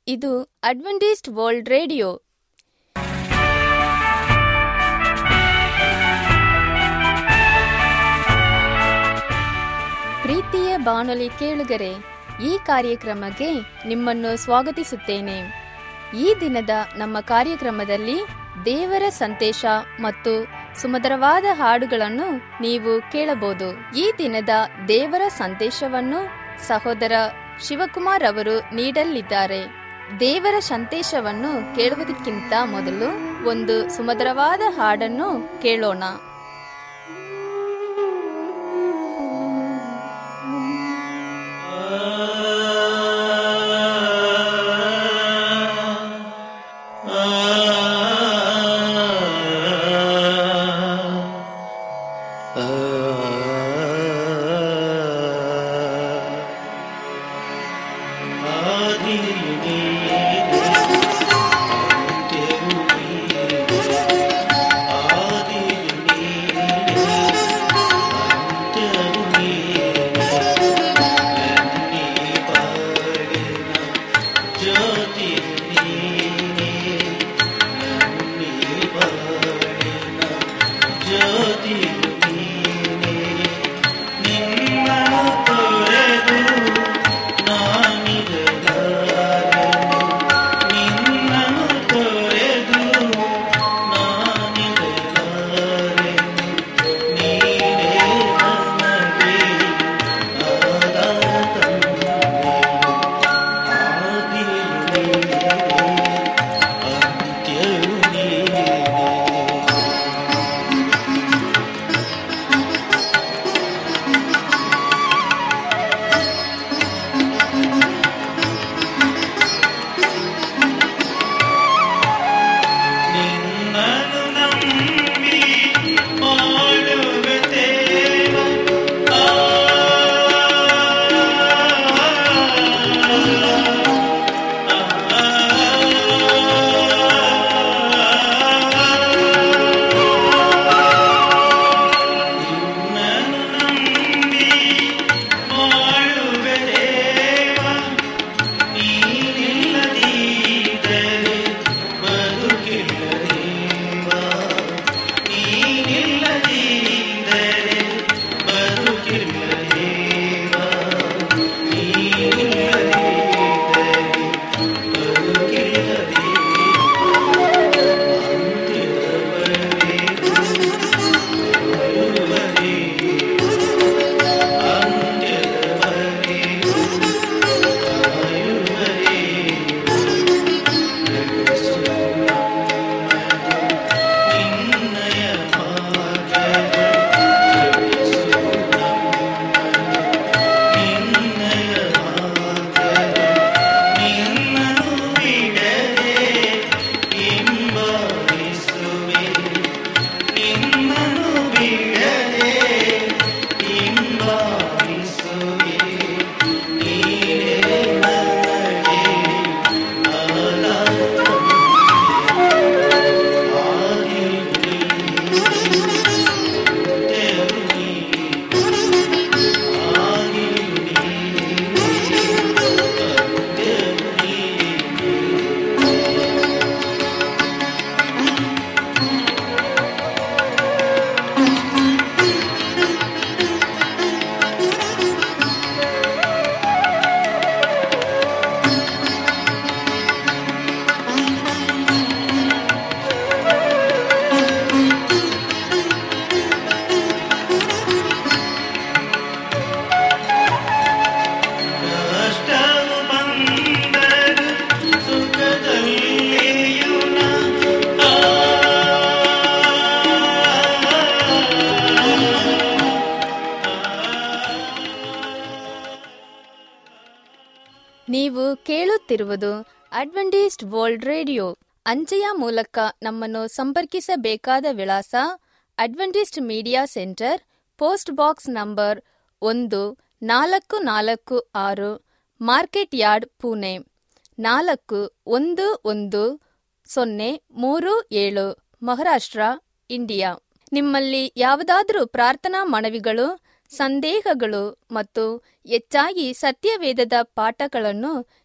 ಇದು Adventist world radio ಪ್ರೀತಿಯ ಬಾನುಲಿ ಕೇಳುಗರೆ ಈ ಕಾರ್ಯಕ್ರಮಕ್ಕೆ ನಿಮ್ಮನ್ನು ಸ್ವಾಗತಿಸುತ್ತೇನೆ ಈ ದಿನದ ನಮ್ಮ ಕಾರ್ಯಕ್ರಮದಲ್ಲಿ ದೇವರ ಸಂದೇಶ ಮತ್ತು ಸುಮಧುರವಾದ ಹಾಡುಗಳನ್ನು ನೀವು ಕೇಳಬಹುದು ಈ ದಿನದ ದೇವರ ಸಂದೇಶವನ್ನು ಸಹೋದರ ಶಿವಕುಮಾರ್ ಅವರು ನೀಡಲಿದ್ದಾರೆ ದೇವರ ಸಂದೇಶವನ್ನು ಕೇಳುವುದಕ್ಕಿಂತ ಮೊದಲು ಒಂದು ಸುಮಧುರವಾದ ಹಾಡನ್ನು ಕೇಳೋಣ ನೀವು ಕೇಳುತ್ತಿರುವುದು ಅಡ್ವೆಂಟಿಸ್ಟ್ ವರ್ಲ್ಡ್ ರೇಡಿಯೋ ಅಂಚೆಯ ಮೂಲಕ ನಮ್ಮನ್ನು ಸಂಪರ್ಕಿಸಬೇಕಾದ ವಿಳಾಸ Adventist media centre post box number ಒಂದು ನಾಲ್ಕು ನಾಲ್ಕು ಆರು ಮಾರ್ಕೆಟ್ ಯಾರ್ಡ್ ಪುಣೆ ನಾಲ್ಕು ಒಂದು ಒಂದು ಸೊನ್ನೆ ಮೂರು ಏಳು ಮಹಾರಾಷ್ಟ್ರ ಇಂಡಿಯಾ ನಿಮ್ಮಲ್ಲಿ ಯಾವುದಾದರೂ ಪ್ರಾರ್ಥನಾ ಮನವಿಗಳು ಸಂದೇಹಗಳು ಮತ್ತು ಹೆಚ್ಚಾಗಿ ಸತ್ಯವೇದದ ಪಾಠಗಳನ್ನು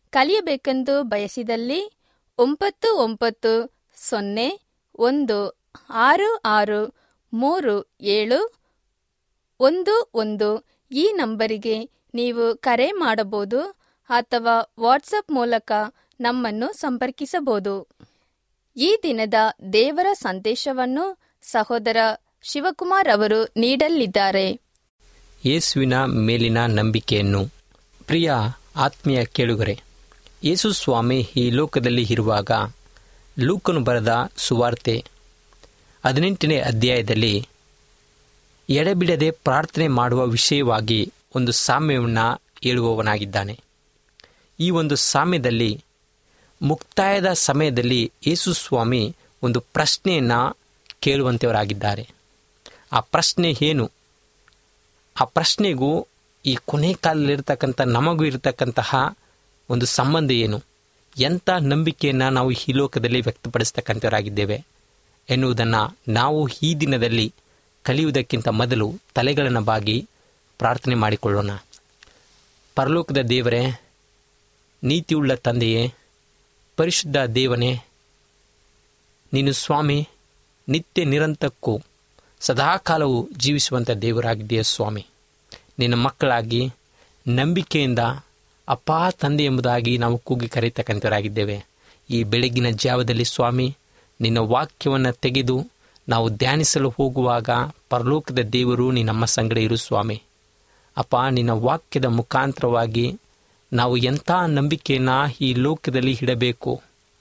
ಕಲಿಯಬೇಕೆಂದು ಬಯಸಿದಲ್ಲಿ ಒಂಬತ್ತು ಒಂಬತ್ತು ಸೊನ್ನೆ ಒಂದು ಆರು ಆರು ಮೂರು ಏಳು ಒಂದು ಒಂದು ಈ ನಂಬರಿಗೆ ನೀವು ಕರೆ ಮಾಡಬಹುದು ಅಥವಾ ವಾಟ್ಸಪ್ ಮೂಲಕ ನಮ್ಮನ್ನು ಸಂಪರ್ಕಿಸಬಹುದು ಈ ದಿನದ ದೇವರ ಸಂದೇಶವನ್ನು ಸಹೋದರ ಶಿವಕುಮಾರ್ ಅವರು ನೀಡಲಿದ್ದಾರೆ ಯೇಸುವಿನ ಮೇಲಿನ ನಂಬಿಕೆಯನ್ನು ಪ್ರಿಯ ಆತ್ಮೀಯ ಕೇಳುಗರೆ ಯೇಸು ಸ್ವಾಮಿ ಈ ಲೋಕದಲ್ಲಿ ಇರುವಾಗ ಲೂಕನು ಬರೆದ ಸುವಾರ್ತೆ ಹದಿನೆಂಟನೇ ಅಧ್ಯಾಯದಲ್ಲಿ ಎಡೆಬಿಡದೆ ಪ್ರಾರ್ಥನೆ ಮಾಡುವ ವಿಷಯವಾಗಿ ಒಂದು ಸಾಮ್ಯವನ್ನು ಹೇಳುವವನಾಗಿದ್ದಾನೆ ಈ ಒಂದು ಸಾಮ್ಯದಲ್ಲಿ ಮುಕ್ತಾಯದ ಸಮಯದಲ್ಲಿ ಯೇಸು ಸ್ವಾಮಿ ಒಂದು ಪ್ರಶ್ನೆಯನ್ನು ಕೇಳುವಂತೆಯವರಾಗಿದ್ದಾರೆ ಆ ಪ್ರಶ್ನೆ ಏನು ಆ ಪ್ರಶ್ನೆಗೂ ಈ ಕೊನೆ ಕಾಲದಲ್ಲಿರ್ತಕ್ಕಂಥ ನಮಗೂ ಇರತಕ್ಕಂತಹ ಒಂದು ಸಂಬಂಧ ಏನು ಎಂಥ ನಂಬಿಕೆಯನ್ನು ನಾವು ಈ ಲೋಕದಲ್ಲಿ ವ್ಯಕ್ತಪಡಿಸ್ತಕ್ಕಂಥವರಾಗಿದ್ದೇವೆ ಎನ್ನುವುದನ್ನು ನಾವು ಈ ದಿನದಲ್ಲಿ ಕಲಿಯುವುದಕ್ಕಿಂತ ಮೊದಲು ತಲೆಗಳನ್ನು ಬಾಗಿ ಪ್ರಾರ್ಥನೆ ಮಾಡಿಕೊಳ್ಳೋಣ ಪರಲೋಕದ ದೇವರೇ ನೀತಿಯುಳ್ಳ ತಂದೆಯೇ ಪರಿಶುದ್ಧ ದೇವನೇ ನೀನು ಸ್ವಾಮಿ ನಿತ್ಯ ನಿರಂತರಕ್ಕೂ ಸದಾಕಾಲವೂ ಜೀವಿಸುವಂಥ ದೇವರಾಗಿದೆಯ ಸ್ವಾಮಿ ನಿನ್ನ ಮಕ್ಕಳಾಗಿ ನಂಬಿಕೆಯಿಂದ ಅಪ್ಪ ತಂದೆ ಎಂಬುದಾಗಿ ನಾವು ಕೂಗಿ ಕರೆಯತಕ್ಕಂಥವರಾಗಿದ್ದೇವೆ ಈ ಬೆಳಗಿನ ಜಾವದಲ್ಲಿ ಸ್ವಾಮಿ ನಿನ್ನ ವಾಕ್ಯವನ್ನು ತೆಗೆದು ನಾವು ಧ್ಯಾನಿಸಲು ಹೋಗುವಾಗ ಪರಲೋಕದ ದೇವರು ನೀ ನಮ್ಮ ಸಂಗಡ ಇರು ಸ್ವಾಮಿ ಅಪ್ಪ ನಿನ್ನ ವಾಕ್ಯದ ಮುಖಾಂತರವಾಗಿ ನಾವು ಎಂಥ ನಂಬಿಕೆಯನ್ನು ಈ ಲೋಕದಲ್ಲಿ ಇಡಬೇಕು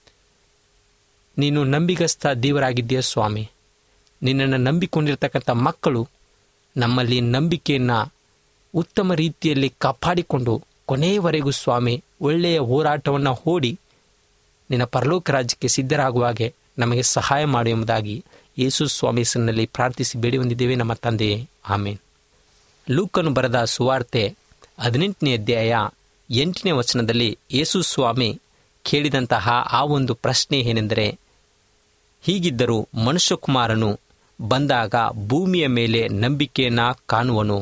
ನೀನು ನಂಬಿಗಸ್ತ ದೇವರಾಗಿದ್ದೀಯ ಸ್ವಾಮಿ ನಿನ್ನನ್ನು ನಂಬಿಕೊಂಡಿರ್ತಕ್ಕಂಥ ಮಕ್ಕಳು ನಮ್ಮಲ್ಲಿ ನಂಬಿಕೆಯನ್ನು ಉತ್ತಮ ರೀತಿಯಲ್ಲಿ ಕಾಪಾಡಿಕೊಂಡು ಕೊನೆಯವರೆಗೂ ಸ್ವಾಮಿ ಒಳ್ಳೆಯ ಹೋರಾಟವನ್ನು ಹೂಡಿ ನಿನ್ನ ಪರಲೋಕ ರಾಜ್ಯಕ್ಕೆ ಸಿದ್ಧರಾಗುವಾಗೆ ನಮಗೆ ಸಹಾಯ ಮಾಡು ಎಂಬುದಾಗಿ ಯೇಸು ಸ್ವಾಮಿ ಹೆಸರಿನಲ್ಲಿ ಪ್ರಾರ್ಥಿಸಿ ಬೇಡಿ ಹೊಂದಿದ್ದೇವೆ ನಮ್ಮ ತಂದೆಯೇ ಆಮೇನ್ ಲೂಕನು ಬರೆದ ಸುವಾರ್ತೆ ಹದಿನೆಂಟನೇ ಅಧ್ಯಾಯ ಎಂಟನೇ ವಚನದಲ್ಲಿ ಯೇಸು ಸ್ವಾಮಿ ಕೇಳಿದಂತಹ ಆ ಒಂದು ಪ್ರಶ್ನೆ ಏನೆಂದರೆ ಹೀಗಿದ್ದರೂ ಮನುಷ್ಯಕುಮಾರನು ಬಂದಾಗ ಭೂಮಿಯ ಮೇಲೆ ನಂಬಿಕೆಯನ್ನು ಕಾಣುವನು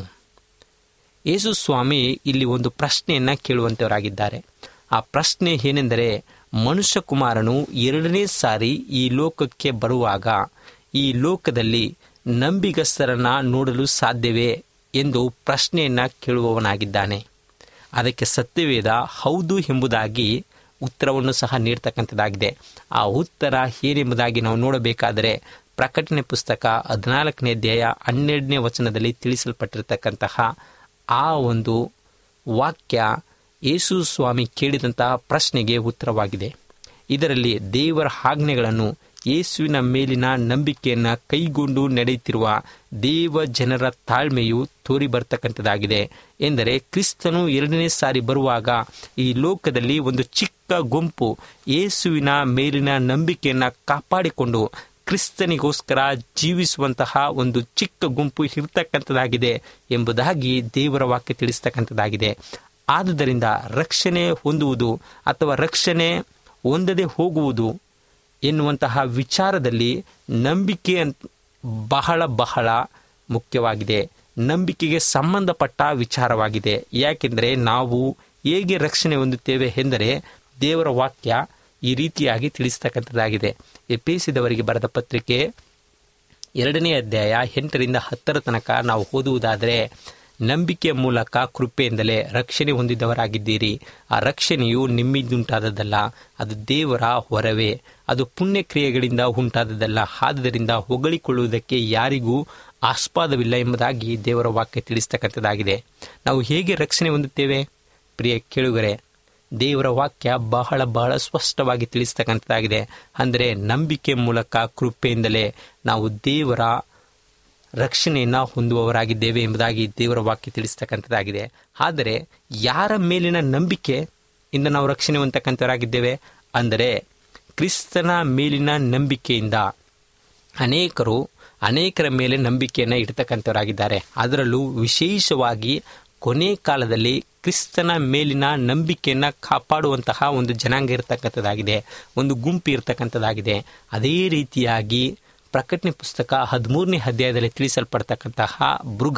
ಯೇಸು ಸ್ವಾಮಿ ಇಲ್ಲಿ ಒಂದು ಪ್ರಶ್ನೆಯನ್ನು ಕೇಳುವಂಥವರಾಗಿದ್ದಾರೆ ಆ ಪ್ರಶ್ನೆ ಏನೆಂದರೆ ಮನುಷ್ಯಕುಮಾರನು ಎರಡನೇ ಸಾರಿ ಈ ಲೋಕಕ್ಕೆ ಬರುವಾಗ ಈ ಲೋಕದಲ್ಲಿ ನಂಬಿಗಸ್ತರನ್ನ ನೋಡಲು ಸಾಧ್ಯವೇ ಎಂದು ಪ್ರಶ್ನೆಯನ್ನು ಕೇಳುವವನಾಗಿದ್ದಾನೆ ಅದಕ್ಕೆ ಸತ್ಯವೇದ ಹೌದು ಎಂಬುದಾಗಿ ಉತ್ತರವನ್ನು ಸಹ ನೀಡ್ತಕ್ಕಂಥದ್ದಾಗಿದೆ ಆ ಉತ್ತರ ಏನೆಂಬುದಾಗಿ ನಾವು ನೋಡಬೇಕಾದರೆ ಪ್ರಕಟಣೆ ಪುಸ್ತಕ ಹದಿನಾಲ್ಕನೇ ಅಧ್ಯಾಯ ಹನ್ನೆರಡನೇ ವಚನದಲ್ಲಿ ತಿಳಿಸಲ್ಪಟ್ಟಿರತಕ್ಕಂತಹ ಆ ಒಂದು ವಾಕ್ಯ ಯೇಸು ಸ್ವಾಮಿ ಕೇಳಿದಂತಹ ಪ್ರಶ್ನೆಗೆ ಉತ್ತರವಾಗಿದೆ ಇದರಲ್ಲಿ ದೇವರ ಆಜ್ಞೆಗಳನ್ನು ಯೇಸುವಿನ ಮೇಲಿನ ನಂಬಿಕೆಯನ್ನು ಕೈಗೊಂಡು ನಡೆಯುತ್ತಿರುವ ದೇವ ಜನರ ತಾಳ್ಮೆಯು ತೋರಿ ಬರ್ತಕ್ಕಂಥದ್ದಾಗಿದೆ ಎಂದರೆ ಕ್ರಿಸ್ತನು ಎರಡನೇ ಸಾರಿ ಬರುವಾಗ ಈ ಲೋಕದಲ್ಲಿ ಒಂದು ಚಿಕ್ಕ ಗುಂಪು ಯೇಸುವಿನ ಮೇಲಿನ ನಂಬಿಕೆಯನ್ನು ಕಾಪಾಡಿಕೊಂಡು ಕ್ರಿಸ್ತನಿಗೋಸ್ಕರ ಜೀವಿಸುವಂತಹ ಒಂದು ಚಿಕ್ಕ ಗುಂಪು ಇರ್ತಕ್ಕಂಥದ್ದಾಗಿದೆ ಎಂಬುದಾಗಿ ದೇವರ ವಾಕ್ಯ ತಿಳಿಸ್ತಕ್ಕಂಥದ್ದಾಗಿದೆ ಆದುದರಿಂದ ರಕ್ಷಣೆ ಹೊಂದುವುದು ಅಥವಾ ರಕ್ಷಣೆ ಹೊಂದದೆ ಹೋಗುವುದು ಎನ್ನುವಂತಹ ವಿಚಾರದಲ್ಲಿ ನಂಬಿಕೆ ಬಹಳ ಬಹಳ ಮುಖ್ಯವಾಗಿದೆ ನಂಬಿಕೆಗೆ ಸಂಬಂಧಪಟ್ಟ ವಿಚಾರವಾಗಿದೆ ಯಾಕೆಂದರೆ ನಾವು ಹೇಗೆ ರಕ್ಷಣೆ ಹೊಂದುತ್ತೇವೆ ಎಂದರೆ ದೇವರ ವಾಕ್ಯ ಈ ರೀತಿಯಾಗಿ ತಿಳಿಸ್ತಕ್ಕಂಥದ್ದಾಗಿದೆ ಎಪಿಸಿದವರಿಗೆ ಬರೆದ ಪತ್ರಿಕೆ ಎರಡನೇ ಅಧ್ಯಾಯ ಎಂಟರಿಂದ ಹತ್ತರ ತನಕ ನಾವು ಓದುವುದಾದರೆ ನಂಬಿಕೆಯ ಮೂಲಕ ಕೃಪೆಯಿಂದಲೇ ರಕ್ಷಣೆ ಹೊಂದಿದವರಾಗಿದ್ದೀರಿ ಆ ರಕ್ಷಣೆಯು ನಿಮ್ಮಿಂದುಂಟಾದದ್ದಲ್ಲ ಅದು ದೇವರ ಹೊರವೇ ಅದು ಪುಣ್ಯಕ್ರಿಯೆಗಳಿಂದ ಉಂಟಾದದ್ದಲ್ಲ ಆದುದರಿಂದ ಹೊಗಳಿಕೊಳ್ಳುವುದಕ್ಕೆ ಯಾರಿಗೂ ಆಸ್ಪಾದವಿಲ್ಲ ಎಂಬುದಾಗಿ ದೇವರ ವಾಕ್ಯ ತಿಳಿಸ್ತಕ್ಕಂಥದ್ದಾಗಿದೆ ನಾವು ಹೇಗೆ ರಕ್ಷಣೆ ಹೊಂದುತ್ತೇವೆ ಪ್ರಿಯ ಕೇಳುಗರೆ ದೇವರ ವಾಕ್ಯ ಬಹಳ ಬಹಳ ಸ್ಪಷ್ಟವಾಗಿ ತಿಳಿಸ್ತಕ್ಕಂಥದ್ದಾಗಿದೆ ಅಂದರೆ ನಂಬಿಕೆ ಮೂಲಕ ಕೃಪೆಯಿಂದಲೇ ನಾವು ದೇವರ ರಕ್ಷಣೆಯನ್ನು ಹೊಂದುವವರಾಗಿದ್ದೇವೆ ಎಂಬುದಾಗಿ ದೇವರ ವಾಕ್ಯ ತಿಳಿಸ್ತಕ್ಕಂಥದ್ದಾಗಿದೆ ಆದರೆ ಯಾರ ಮೇಲಿನ ನಂಬಿಕೆ ಇಂದ ನಾವು ರಕ್ಷಣೆ ಹೊಂದತಕ್ಕಂಥವರಾಗಿದ್ದೇವೆ ಅಂದರೆ ಕ್ರಿಸ್ತನ ಮೇಲಿನ ನಂಬಿಕೆಯಿಂದ ಅನೇಕರು ಅನೇಕರ ಮೇಲೆ ನಂಬಿಕೆಯನ್ನು ಇಡ್ತಕ್ಕಂಥವರಾಗಿದ್ದಾರೆ ಅದರಲ್ಲೂ ವಿಶೇಷವಾಗಿ ಕೊನೆ ಕಾಲದಲ್ಲಿ ಕ್ರಿಸ್ತನ ಮೇಲಿನ ನಂಬಿಕೆಯನ್ನು ಕಾಪಾಡುವಂತಹ ಒಂದು ಜನಾಂಗ ಇರತಕ್ಕಂಥದ್ದಾಗಿದೆ ಒಂದು ಗುಂಪು ಇರತಕ್ಕಂಥದ್ದಾಗಿದೆ ಅದೇ ರೀತಿಯಾಗಿ ಪ್ರಕಟಣೆ ಪುಸ್ತಕ ಹದಿಮೂರನೇ ಅಧ್ಯಾಯದಲ್ಲಿ ತಿಳಿಸಲ್ಪಡ್ತಕ್ಕಂತಹ ಮೃಗ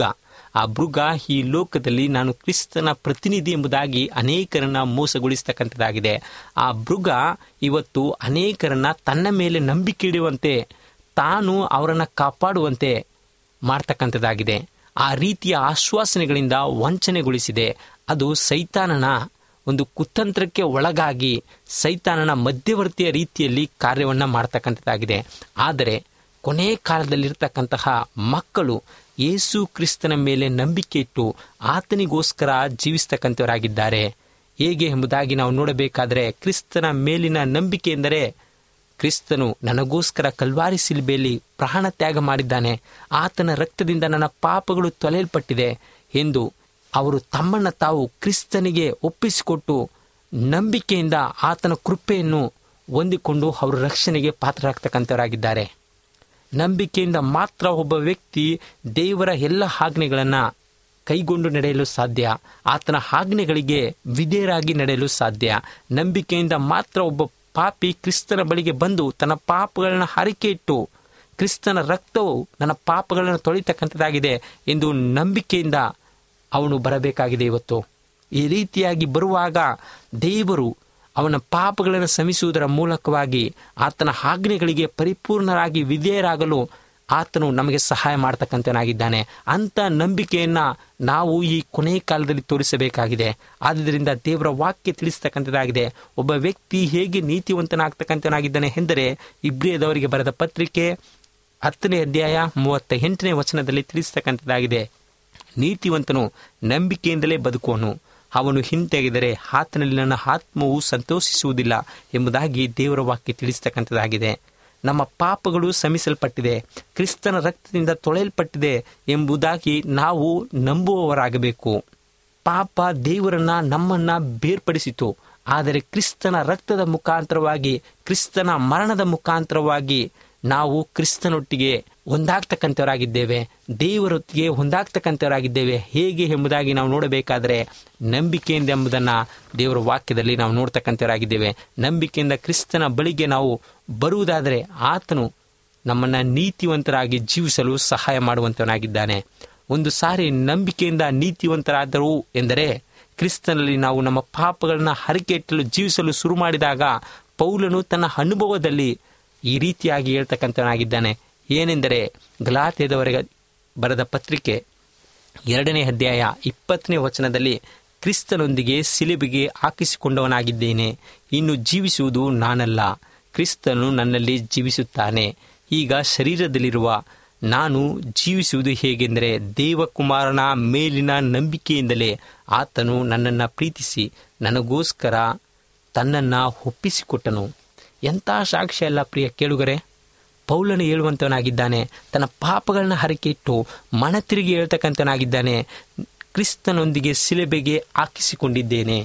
ಆ ಮೃಗ ಈ ಲೋಕದಲ್ಲಿ ನಾನು ಕ್ರಿಸ್ತನ ಪ್ರತಿನಿಧಿ ಎಂಬುದಾಗಿ ಅನೇಕರನ್ನ ಮೋಸಗೊಳಿಸ್ತಕ್ಕಂಥದ್ದಾಗಿದೆ ಆ ಮೃಗ ಇವತ್ತು ಅನೇಕರನ್ನ ತನ್ನ ಮೇಲೆ ನಂಬಿಕೆ ಇಡುವಂತೆ ತಾನು ಅವರನ್ನು ಕಾಪಾಡುವಂತೆ ಮಾಡ್ತಕ್ಕಂಥದ್ದಾಗಿದೆ ಆ ರೀತಿಯ ಆಶ್ವಾಸನೆಗಳಿಂದ ವಂಚನೆಗೊಳಿಸಿದೆ ಅದು ಸೈತಾನನ ಒಂದು ಕುತಂತ್ರಕ್ಕೆ ಒಳಗಾಗಿ ಸೈತಾನನ ಮಧ್ಯವರ್ತಿಯ ರೀತಿಯಲ್ಲಿ ಕಾರ್ಯವನ್ನ ಮಾಡ್ತಕ್ಕಂಥದ್ದಾಗಿದೆ ಆದರೆ ಕೊನೆ ಕಾಲದಲ್ಲಿರ್ತಕ್ಕಂತಹ ಮಕ್ಕಳು ಯೇಸು ಕ್ರಿಸ್ತನ ಮೇಲೆ ನಂಬಿಕೆ ಇಟ್ಟು ಆತನಿಗೋಸ್ಕರ ಜೀವಿಸ್ತಕ್ಕಂಥವರಾಗಿದ್ದಾರೆ ಹೇಗೆ ಎಂಬುದಾಗಿ ನಾವು ನೋಡಬೇಕಾದರೆ ಕ್ರಿಸ್ತನ ಮೇಲಿನ ನಂಬಿಕೆ ಎಂದರೆ ಕ್ರಿಸ್ತನು ನನಗೋಸ್ಕರ ಕಲ್ವಾರಿ ಸಿಲ್ಬೆಯಲ್ಲಿ ಪ್ರಾಣ ತ್ಯಾಗ ಮಾಡಿದ್ದಾನೆ ಆತನ ರಕ್ತದಿಂದ ನನ್ನ ಪಾಪಗಳು ತೊಳೆಯಲ್ಪಟ್ಟಿದೆ ಎಂದು ಅವರು ತಮ್ಮನ್ನು ತಾವು ಕ್ರಿಸ್ತನಿಗೆ ಒಪ್ಪಿಸಿಕೊಟ್ಟು ನಂಬಿಕೆಯಿಂದ ಆತನ ಕೃಪೆಯನ್ನು ಹೊಂದಿಕೊಂಡು ಅವರು ರಕ್ಷಣೆಗೆ ಪಾತ್ರರಾಗ್ತಕ್ಕಂಥವರಾಗಿದ್ದಾರೆ ನಂಬಿಕೆಯಿಂದ ಮಾತ್ರ ಒಬ್ಬ ವ್ಯಕ್ತಿ ದೇವರ ಎಲ್ಲ ಆಜ್ಞೆಗಳನ್ನು ಕೈಗೊಂಡು ನಡೆಯಲು ಸಾಧ್ಯ ಆತನ ಆಜ್ಞೆಗಳಿಗೆ ವಿಧೇಯರಾಗಿ ನಡೆಯಲು ಸಾಧ್ಯ ನಂಬಿಕೆಯಿಂದ ಮಾತ್ರ ಒಬ್ಬ ಪಾಪಿ ಕ್ರಿಸ್ತನ ಬಳಿಗೆ ಬಂದು ತನ್ನ ಪಾಪಗಳನ್ನು ಹರಿಕೆ ಇಟ್ಟು ಕ್ರಿಸ್ತನ ರಕ್ತವು ನನ್ನ ಪಾಪಗಳನ್ನು ತೊಳಿತಕ್ಕಂಥದ್ದಾಗಿದೆ ಎಂದು ನಂಬಿಕೆಯಿಂದ ಅವನು ಬರಬೇಕಾಗಿದೆ ಇವತ್ತು ಈ ರೀತಿಯಾಗಿ ಬರುವಾಗ ದೇವರು ಅವನ ಪಾಪಗಳನ್ನು ಶ್ರಮಿಸುವುದರ ಮೂಲಕವಾಗಿ ಆತನ ಆಜ್ಞೆಗಳಿಗೆ ಪರಿಪೂರ್ಣರಾಗಿ ವಿಧೇಯರಾಗಲು ಆತನು ನಮಗೆ ಸಹಾಯ ಮಾಡ್ತಕ್ಕಂಥನಾಗಿದ್ದಾನೆ ಅಂತ ನಂಬಿಕೆಯನ್ನ ನಾವು ಈ ಕೊನೆ ಕಾಲದಲ್ಲಿ ತೋರಿಸಬೇಕಾಗಿದೆ ಆದ್ದರಿಂದ ದೇವರ ವಾಕ್ಯ ತಿಳಿಸ್ತಕ್ಕಂಥದ್ದಾಗಿದೆ ಒಬ್ಬ ವ್ಯಕ್ತಿ ಹೇಗೆ ನೀತಿವಂತನಾಗ್ತಕ್ಕಂಥನಾಗಿದ್ದಾನೆ ಎಂದರೆ ಇಬ್ರಿಯದವರಿಗೆ ಬರೆದ ಪತ್ರಿಕೆ ಹತ್ತನೇ ಅಧ್ಯಾಯ ಮೂವತ್ತ ಎಂಟನೇ ವಚನದಲ್ಲಿ ತಿಳಿಸ್ತಕ್ಕಂಥದ್ದಾಗಿದೆ ನೀತಿವಂತನು ನಂಬಿಕೆಯಿಂದಲೇ ಬದುಕುವನು ಅವನು ಹಿಂತೆಗೆದರೆ ಆತನಲ್ಲಿ ನನ್ನ ಆತ್ಮವು ಸಂತೋಷಿಸುವುದಿಲ್ಲ ಎಂಬುದಾಗಿ ದೇವರ ವಾಕ್ಯ ತಿಳಿಸ್ತಕ್ಕಂಥದ್ದಾಗಿದೆ ನಮ್ಮ ಪಾಪಗಳು ಶಮಿಸಲ್ಪಟ್ಟಿದೆ ಕ್ರಿಸ್ತನ ರಕ್ತದಿಂದ ತೊಳೆಯಲ್ಪಟ್ಟಿದೆ ಎಂಬುದಾಗಿ ನಾವು ನಂಬುವವರಾಗಬೇಕು ಪಾಪ ದೇವರನ್ನ ನಮ್ಮನ್ನ ಬೇರ್ಪಡಿಸಿತು ಆದರೆ ಕ್ರಿಸ್ತನ ರಕ್ತದ ಮುಖಾಂತರವಾಗಿ ಕ್ರಿಸ್ತನ ಮರಣದ ಮುಖಾಂತರವಾಗಿ ನಾವು ಕ್ರಿಸ್ತನೊಟ್ಟಿಗೆ ಹೊಂದಾಗ್ತಕ್ಕಂಥವರಾಗಿದ್ದೇವೆ ದೇವರೊಟ್ಟಿಗೆ ಹೊಂದಾಗ್ತಕ್ಕಂಥವರಾಗಿದ್ದೇವೆ ಹೇಗೆ ಎಂಬುದಾಗಿ ನಾವು ನೋಡಬೇಕಾದರೆ ನಂಬಿಕೆಯಿಂದ ಎಂಬುದನ್ನು ದೇವರ ವಾಕ್ಯದಲ್ಲಿ ನಾವು ನೋಡ್ತಕ್ಕಂಥವರಾಗಿದ್ದೇವೆ ನಂಬಿಕೆಯಿಂದ ಕ್ರಿಸ್ತನ ಬಳಿಗೆ ನಾವು ಬರುವುದಾದರೆ ಆತನು ನಮ್ಮನ್ನ ನೀತಿವಂತರಾಗಿ ಜೀವಿಸಲು ಸಹಾಯ ಮಾಡುವಂತವನಾಗಿದ್ದಾನೆ ಒಂದು ಸಾರಿ ನಂಬಿಕೆಯಿಂದ ನೀತಿವಂತರಾದರು ಎಂದರೆ ಕ್ರಿಸ್ತನಲ್ಲಿ ನಾವು ನಮ್ಮ ಪಾಪಗಳನ್ನ ಹರಕೆಟ್ಟಲು ಜೀವಿಸಲು ಶುರು ಮಾಡಿದಾಗ ಪೌಲನು ತನ್ನ ಅನುಭವದಲ್ಲಿ ಈ ರೀತಿಯಾಗಿ ಹೇಳ್ತಕ್ಕಂಥವನಾಗಿದ್ದಾನೆ ಏನೆಂದರೆ ಗಲಾತ್ಯದವರೆಗೆ ಬರೆದ ಪತ್ರಿಕೆ ಎರಡನೇ ಅಧ್ಯಾಯ ಇಪ್ಪತ್ತನೇ ವಚನದಲ್ಲಿ ಕ್ರಿಸ್ತನೊಂದಿಗೆ ಸಿಲಿಬಿಗೆ ಹಾಕಿಸಿಕೊಂಡವನಾಗಿದ್ದೇನೆ ಇನ್ನು ಜೀವಿಸುವುದು ನಾನಲ್ಲ ಕ್ರಿಸ್ತನು ನನ್ನಲ್ಲಿ ಜೀವಿಸುತ್ತಾನೆ ಈಗ ಶರೀರದಲ್ಲಿರುವ ನಾನು ಜೀವಿಸುವುದು ಹೇಗೆಂದರೆ ದೇವಕುಮಾರನ ಮೇಲಿನ ನಂಬಿಕೆಯಿಂದಲೇ ಆತನು ನನ್ನನ್ನು ಪ್ರೀತಿಸಿ ನನಗೋಸ್ಕರ ತನ್ನನ್ನು ಒಪ್ಪಿಸಿಕೊಟ್ಟನು ಎಂಥ ಸಾಕ್ಷ್ಯ ಅಲ್ಲ ಪ್ರಿಯ ಕೇಳುಗರೆ ಪೌಲನು ಹೇಳುವಂತವನಾಗಿದ್ದಾನೆ ತನ್ನ ಪಾಪಗಳನ್ನ ಹರಕೆ ಇಟ್ಟು ಮನ ತಿರುಗಿ ಹೇಳ್ತಕ್ಕಂಥವನಾಗಿದ್ದಾನೆ ಕ್ರಿಸ್ತನೊಂದಿಗೆ ಸಿಲೆಬೆಗೆ ಹಾಕಿಸಿಕೊಂಡಿದ್ದೇನೆ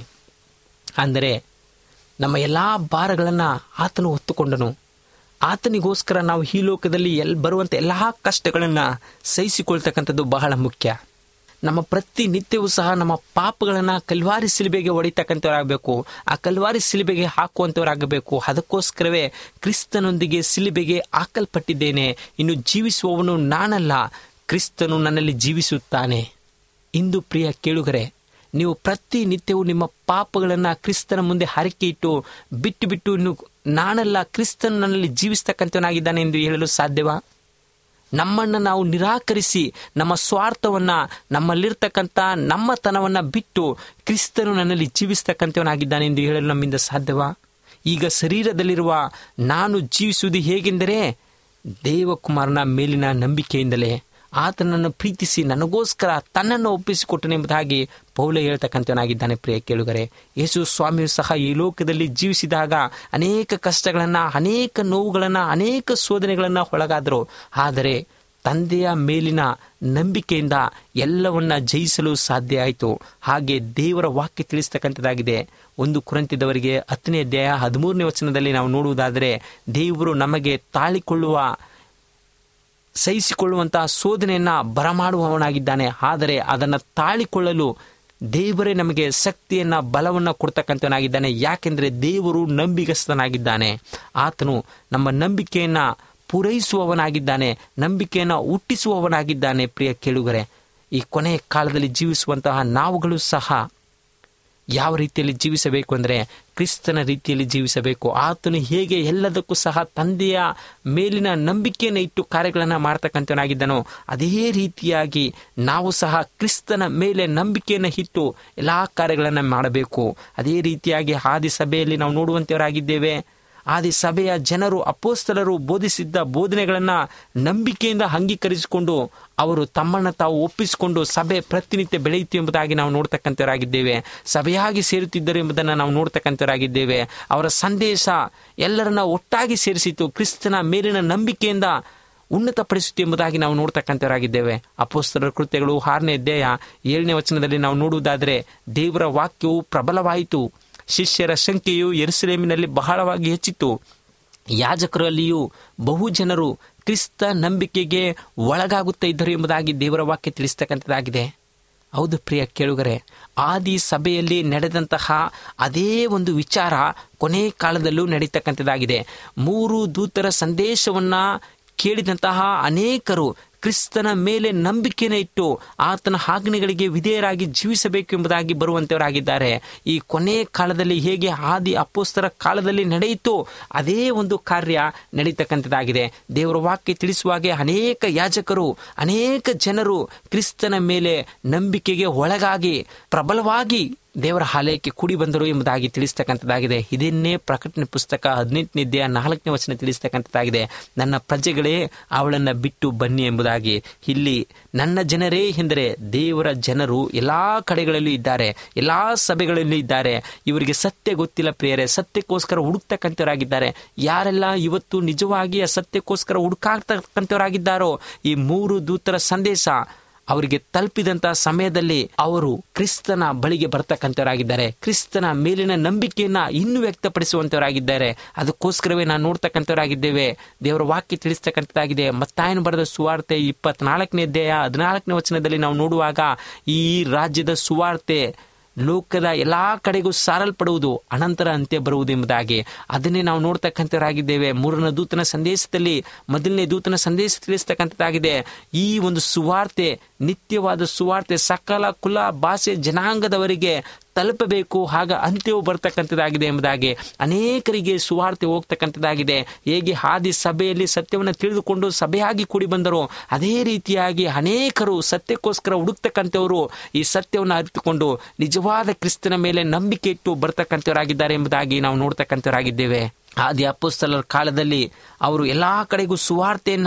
ಅಂದರೆ ನಮ್ಮ ಎಲ್ಲ ಭಾರಗಳನ್ನು ಆತನು ಹೊತ್ತುಕೊಂಡನು ಆತನಿಗೋಸ್ಕರ ನಾವು ಈ ಲೋಕದಲ್ಲಿ ಎಲ್ ಬರುವಂಥ ಎಲ್ಲ ಕಷ್ಟಗಳನ್ನು ಸಹಿಸಿಕೊಳ್ತಕ್ಕಂಥದ್ದು ಬಹಳ ಮುಖ್ಯ ನಮ್ಮ ಪ್ರತಿ ನಿತ್ಯವೂ ಸಹ ನಮ್ಮ ಪಾಪಗಳನ್ನು ಕಲ್ವಾರಿ ಸಿಲಿಬೆಗೆ ಹೊಡಿತಕ್ಕಂಥವರಾಗಬೇಕು ಆ ಕಲ್ವಾರಿ ಸಿಲಿಬೆಗೆ ಹಾಕುವಂಥವರಾಗಬೇಕು ಅದಕ್ಕೋಸ್ಕರವೇ ಕ್ರಿಸ್ತನೊಂದಿಗೆ ಸಿಲಿಬೆಗೆ ಹಾಕಲ್ಪಟ್ಟಿದ್ದೇನೆ ಇನ್ನು ಜೀವಿಸುವವನು ನಾನಲ್ಲ ಕ್ರಿಸ್ತನು ನನ್ನಲ್ಲಿ ಜೀವಿಸುತ್ತಾನೆ ಇಂದು ಪ್ರಿಯ ಕೇಳುಗರೆ ನೀವು ಪ್ರತಿ ನಿತ್ಯವೂ ನಿಮ್ಮ ಪಾಪಗಳನ್ನು ಕ್ರಿಸ್ತನ ಮುಂದೆ ಹರಕೆ ಇಟ್ಟು ಬಿಟ್ಟು ಬಿಟ್ಟು ಇನ್ನು ನಾನಲ್ಲ ಕ್ರಿಸ್ತನು ನನ್ನಲ್ಲಿ ಜೀವಿಸ್ತಕ್ಕಂಥವನಾಗಿದ್ದಾನೆ ಎಂದು ಹೇಳಲು ಸಾಧ್ಯವಾ ನಮ್ಮನ್ನು ನಾವು ನಿರಾಕರಿಸಿ ನಮ್ಮ ಸ್ವಾರ್ಥವನ್ನ ನಮ್ಮಲ್ಲಿರ್ತಕ್ಕಂಥ ನಮ್ಮತನವನ್ನ ಬಿಟ್ಟು ಕ್ರಿಸ್ತನು ನನ್ನಲ್ಲಿ ಜೀವಿಸ್ತಕ್ಕಂಥವನಾಗಿದ್ದಾನೆ ಎಂದು ಹೇಳಲು ನಮ್ಮಿಂದ ಸಾಧ್ಯವಾ ಈಗ ಶರೀರದಲ್ಲಿರುವ ನಾನು ಜೀವಿಸುವುದು ಹೇಗೆಂದರೆ ದೇವಕುಮಾರನ ಮೇಲಿನ ನಂಬಿಕೆಯಿಂದಲೇ ಆತನನ್ನು ಪ್ರೀತಿಸಿ ನನಗೋಸ್ಕರ ತನ್ನನ್ನು ಒಪ್ಪಿಸಿಕೊಟ್ಟನೆಂಬುದಾಗಿ ಪೌಲ ಹೇಳ್ತಕ್ಕಂಥವನಾಗಿದ್ದಾನೆ ಪ್ರಿಯ ಕೇಳುಗರೆ ಯೇಸು ಸ್ವಾಮಿಯು ಸಹ ಈ ಲೋಕದಲ್ಲಿ ಜೀವಿಸಿದಾಗ ಅನೇಕ ಕಷ್ಟಗಳನ್ನು ಅನೇಕ ನೋವುಗಳನ್ನು ಅನೇಕ ಶೋಧನೆಗಳನ್ನು ಒಳಗಾದರು ಆದರೆ ತಂದೆಯ ಮೇಲಿನ ನಂಬಿಕೆಯಿಂದ ಎಲ್ಲವನ್ನ ಜಯಿಸಲು ಸಾಧ್ಯ ಆಯಿತು ಹಾಗೆ ದೇವರ ವಾಕ್ಯ ತಿಳಿಸ್ತಕ್ಕಂಥದ್ದಾಗಿದೆ ಒಂದು ಕುರಂತಿದವರಿಗೆ ಹತ್ತನೇ ಅಧ್ಯಾಯ ಹದಿಮೂರನೇ ವಚನದಲ್ಲಿ ನಾವು ನೋಡುವುದಾದರೆ ದೇವರು ನಮಗೆ ತಾಳಿಕೊಳ್ಳುವ ಸಹಿಸಿಕೊಳ್ಳುವಂತಹ ಶೋಧನೆಯನ್ನ ಬರಮಾಡುವವನಾಗಿದ್ದಾನೆ ಆದರೆ ಅದನ್ನು ತಾಳಿಕೊಳ್ಳಲು ದೇವರೇ ನಮಗೆ ಶಕ್ತಿಯನ್ನ ಬಲವನ್ನ ಕೊಡ್ತಕ್ಕಂಥವನಾಗಿದ್ದಾನೆ ಯಾಕೆಂದ್ರೆ ದೇವರು ನಂಬಿಗಸ್ತನಾಗಿದ್ದಾನೆ ಆತನು ನಮ್ಮ ನಂಬಿಕೆಯನ್ನ ಪೂರೈಸುವವನಾಗಿದ್ದಾನೆ ನಂಬಿಕೆಯನ್ನ ಹುಟ್ಟಿಸುವವನಾಗಿದ್ದಾನೆ ಪ್ರಿಯ ಕೇಳುಗರೆ ಈ ಕೊನೆಯ ಕಾಲದಲ್ಲಿ ಜೀವಿಸುವಂತಹ ನಾವುಗಳು ಸಹ ಯಾವ ರೀತಿಯಲ್ಲಿ ಜೀವಿಸಬೇಕು ಅಂದರೆ ಕ್ರಿಸ್ತನ ರೀತಿಯಲ್ಲಿ ಜೀವಿಸಬೇಕು ಆತನು ಹೇಗೆ ಎಲ್ಲದಕ್ಕೂ ಸಹ ತಂದೆಯ ಮೇಲಿನ ನಂಬಿಕೆಯನ್ನು ಇಟ್ಟು ಕಾರ್ಯಗಳನ್ನು ಮಾಡ್ತಕ್ಕಂಥವನಾಗಿದ್ದನೋ ಅದೇ ರೀತಿಯಾಗಿ ನಾವು ಸಹ ಕ್ರಿಸ್ತನ ಮೇಲೆ ನಂಬಿಕೆಯನ್ನು ಇಟ್ಟು ಎಲ್ಲ ಕಾರ್ಯಗಳನ್ನು ಮಾಡಬೇಕು ಅದೇ ರೀತಿಯಾಗಿ ಆದಿ ಸಭೆಯಲ್ಲಿ ನಾವು ನೋಡುವಂಥವರಾಗಿದ್ದೇವೆ ಆದಿ ಸಭೆಯ ಜನರು ಅಪೋಸ್ತಲರು ಬೋಧಿಸಿದ್ದ ಬೋಧನೆಗಳನ್ನು ನಂಬಿಕೆಯಿಂದ ಅಂಗೀಕರಿಸಿಕೊಂಡು ಅವರು ತಮ್ಮನ್ನು ತಾವು ಒಪ್ಪಿಸಿಕೊಂಡು ಸಭೆ ಪ್ರತಿನಿತ್ಯ ಬೆಳೆಯಿತು ಎಂಬುದಾಗಿ ನಾವು ನೋಡ್ತಕ್ಕಂಥವರಾಗಿದ್ದೇವೆ ಸಭೆಯಾಗಿ ಸೇರುತ್ತಿದ್ದರು ಎಂಬುದನ್ನು ನಾವು ನೋಡ್ತಕ್ಕಂಥವರಾಗಿದ್ದೇವೆ ಅವರ ಸಂದೇಶ ಎಲ್ಲರನ್ನ ಒಟ್ಟಾಗಿ ಸೇರಿಸಿತು ಕ್ರಿಸ್ತನ ಮೇಲಿನ ನಂಬಿಕೆಯಿಂದ ಉನ್ನತಪಡಿಸುತ್ತೆ ಎಂಬುದಾಗಿ ನಾವು ನೋಡ್ತಕ್ಕಂಥವರಾಗಿದ್ದೇವೆ ಅಪೋಸ್ತಲರ ಕೃತ್ಯಗಳು ಆರನೇ ಅಧ್ಯಾಯ ಏಳನೇ ವಚನದಲ್ಲಿ ನಾವು ನೋಡುವುದಾದರೆ ದೇವರ ವಾಕ್ಯವು ಪ್ರಬಲವಾಯಿತು ಶಿಷ್ಯರ ಸಂಖ್ಯೆಯು ಎರುಸಲೇಮಿನಲ್ಲಿ ಬಹಳವಾಗಿ ಹೆಚ್ಚಿತು ಯಾಜಕರಲ್ಲಿಯೂ ಬಹು ಜನರು ಕ್ರಿಸ್ತ ನಂಬಿಕೆಗೆ ಒಳಗಾಗುತ್ತಾ ಇದ್ದರು ಎಂಬುದಾಗಿ ದೇವರ ವಾಕ್ಯ ತಿಳಿಸ್ತಕ್ಕಂಥದ್ದಾಗಿದೆ ಹೌದು ಪ್ರಿಯ ಕೇಳುಗರೆ ಆದಿ ಸಭೆಯಲ್ಲಿ ನಡೆದಂತಹ ಅದೇ ಒಂದು ವಿಚಾರ ಕೊನೆ ಕಾಲದಲ್ಲೂ ನಡೀತಕ್ಕಂಥದ್ದಾಗಿದೆ ಮೂರು ದೂತರ ಸಂದೇಶವನ್ನ ಕೇಳಿದಂತಹ ಅನೇಕರು ಕ್ರಿಸ್ತನ ಮೇಲೆ ನಂಬಿಕೆನ ಇಟ್ಟು ಆತನ ಆಜ್ಞೆಗಳಿಗೆ ವಿಧೇಯರಾಗಿ ಜೀವಿಸಬೇಕು ಎಂಬುದಾಗಿ ಬರುವಂತವರಾಗಿದ್ದಾರೆ ಈ ಕೊನೆಯ ಕಾಲದಲ್ಲಿ ಹೇಗೆ ಆದಿ ಅಪ್ಪೋಸ್ತರ ಕಾಲದಲ್ಲಿ ನಡೆಯಿತು ಅದೇ ಒಂದು ಕಾರ್ಯ ನಡೀತಕ್ಕಂಥದ್ದಾಗಿದೆ ದೇವರ ವಾಕ್ಯ ತಿಳಿಸುವಾಗೆ ಅನೇಕ ಯಾಜಕರು ಅನೇಕ ಜನರು ಕ್ರಿಸ್ತನ ಮೇಲೆ ನಂಬಿಕೆಗೆ ಒಳಗಾಗಿ ಪ್ರಬಲವಾಗಿ ದೇವರ ಆಲಯಕ್ಕೆ ಕೂಡಿ ಬಂದರು ಎಂಬುದಾಗಿ ತಿಳಿಸ್ತಕ್ಕಂಥದ್ದಾಗಿದೆ ಇದನ್ನೇ ಪ್ರಕಟಣೆ ಪುಸ್ತಕ ಹದಿನೆಂಟನೇ ಅಧ್ಯಾಯ ನಾಲ್ಕನೇ ವಚನ ತಿಳಿಸ್ತಕ್ಕಂಥದ್ದಾಗಿದೆ ನನ್ನ ಪ್ರಜೆಗಳೇ ಅವಳನ್ನು ಬಿಟ್ಟು ಬನ್ನಿ ಎಂಬುದಾಗಿ ಇಲ್ಲಿ ನನ್ನ ಜನರೇ ಎಂದರೆ ದೇವರ ಜನರು ಎಲ್ಲಾ ಕಡೆಗಳಲ್ಲೂ ಇದ್ದಾರೆ ಎಲ್ಲಾ ಸಭೆಗಳಲ್ಲೂ ಇದ್ದಾರೆ ಇವರಿಗೆ ಸತ್ಯ ಗೊತ್ತಿಲ್ಲ ಪ್ರಿಯರೇ ಸತ್ಯಕ್ಕೋಸ್ಕರ ಹುಡುಕ್ತಕ್ಕಂಥವರಾಗಿದ್ದಾರೆ ಯಾರೆಲ್ಲ ಇವತ್ತು ನಿಜವಾಗಿ ಆ ಸತ್ಯಕ್ಕೋಸ್ಕರ ಹುಡುಕಾಗ್ತಕ್ಕಂಥವರಾಗಿದ್ದಾರೋ ಈ ಮೂರು ದೂತರ ಸಂದೇಶ ಅವರಿಗೆ ತಲುಪಿದಂತಹ ಸಮಯದಲ್ಲಿ ಅವರು ಕ್ರಿಸ್ತನ ಬಳಿಗೆ ಬರ್ತಕ್ಕಂಥವರಾಗಿದ್ದಾರೆ ಕ್ರಿಸ್ತನ ಮೇಲಿನ ನಂಬಿಕೆಯನ್ನ ಇನ್ನೂ ವ್ಯಕ್ತಪಡಿಸುವಂತವರಾಗಿದ್ದಾರೆ ಅದಕ್ಕೋಸ್ಕರವೇ ನಾವು ನೋಡ್ತಕ್ಕಂಥವರಾಗಿದ್ದೇವೆ ದೇವರ ವಾಕ್ಯ ತಿಳಿಸ್ತಕ್ಕಂಥದ್ದಾಗಿದೆ ಮತ್ತಾಯನು ಬರೆದ ಸುವಾರ್ತೆ ಇಪ್ಪತ್ನಾಲ್ಕನೇ ಅಧ್ಯಾಯ ಹದಿನಾಲ್ಕನೇ ವಚನದಲ್ಲಿ ನಾವು ನೋಡುವಾಗ ಈ ರಾಜ್ಯದ ಸುವಾರ್ತೆ ಲೋಕದ ಎಲ್ಲಾ ಕಡೆಗೂ ಸಾರಲ್ಪಡುವುದು ಅನಂತರ ಅಂತ್ಯ ಬರುವುದು ಎಂಬುದಾಗಿ ಅದನ್ನೇ ನಾವು ನೋಡ್ತಕ್ಕಂಥವರಾಗಿದ್ದೇವೆ ಮೂರನೇ ದೂತನ ಸಂದೇಶದಲ್ಲಿ ಮೊದಲನೇ ದೂತನ ಸಂದೇಶ ತಿಳಿಸ್ತಕ್ಕಂಥದ್ದಾಗಿದೆ ಈ ಒಂದು ಸುವಾರ್ತೆ ನಿತ್ಯವಾದ ಸುವಾರ್ತೆ ಸಕಲ ಕುಲ ಭಾಷೆ ಜನಾಂಗದವರಿಗೆ ತಲುಪಬೇಕು ಆಗ ಅಂತ್ಯವು ಬರ್ತಕ್ಕಂಥದ್ದಾಗಿದೆ ಎಂಬುದಾಗಿ ಅನೇಕರಿಗೆ ಸುವಾರ್ತೆ ಹೋಗ್ತಕ್ಕಂಥದ್ದಾಗಿದೆ ಹೇಗೆ ಆದಿ ಸಭೆಯಲ್ಲಿ ಸತ್ಯವನ್ನು ತಿಳಿದುಕೊಂಡು ಸಭೆಯಾಗಿ ಕೂಡಿ ಬಂದರು ಅದೇ ರೀತಿಯಾಗಿ ಅನೇಕರು ಸತ್ಯಕ್ಕೋಸ್ಕರ ಹುಡುಕ್ತಕ್ಕಂಥವರು ಈ ಸತ್ಯವನ್ನು ಅರಿತುಕೊಂಡು ನಿಜವಾದ ಕ್ರಿಸ್ತನ ಮೇಲೆ ನಂಬಿಕೆ ಇಟ್ಟು ಬರ್ತಕ್ಕಂಥವರಾಗಿದ್ದಾರೆ ಎಂಬುದಾಗಿ ನಾವು ನೋಡ್ತಕ್ಕಂಥವರಾಗಿದ್ದೇವೆ ಆದಿ ಅಪ್ಪಸ್ತಲರ ಕಾಲದಲ್ಲಿ ಅವರು ಎಲ್ಲಾ ಕಡೆಗೂ ಸುವಾರ್ತೆಯನ್ನ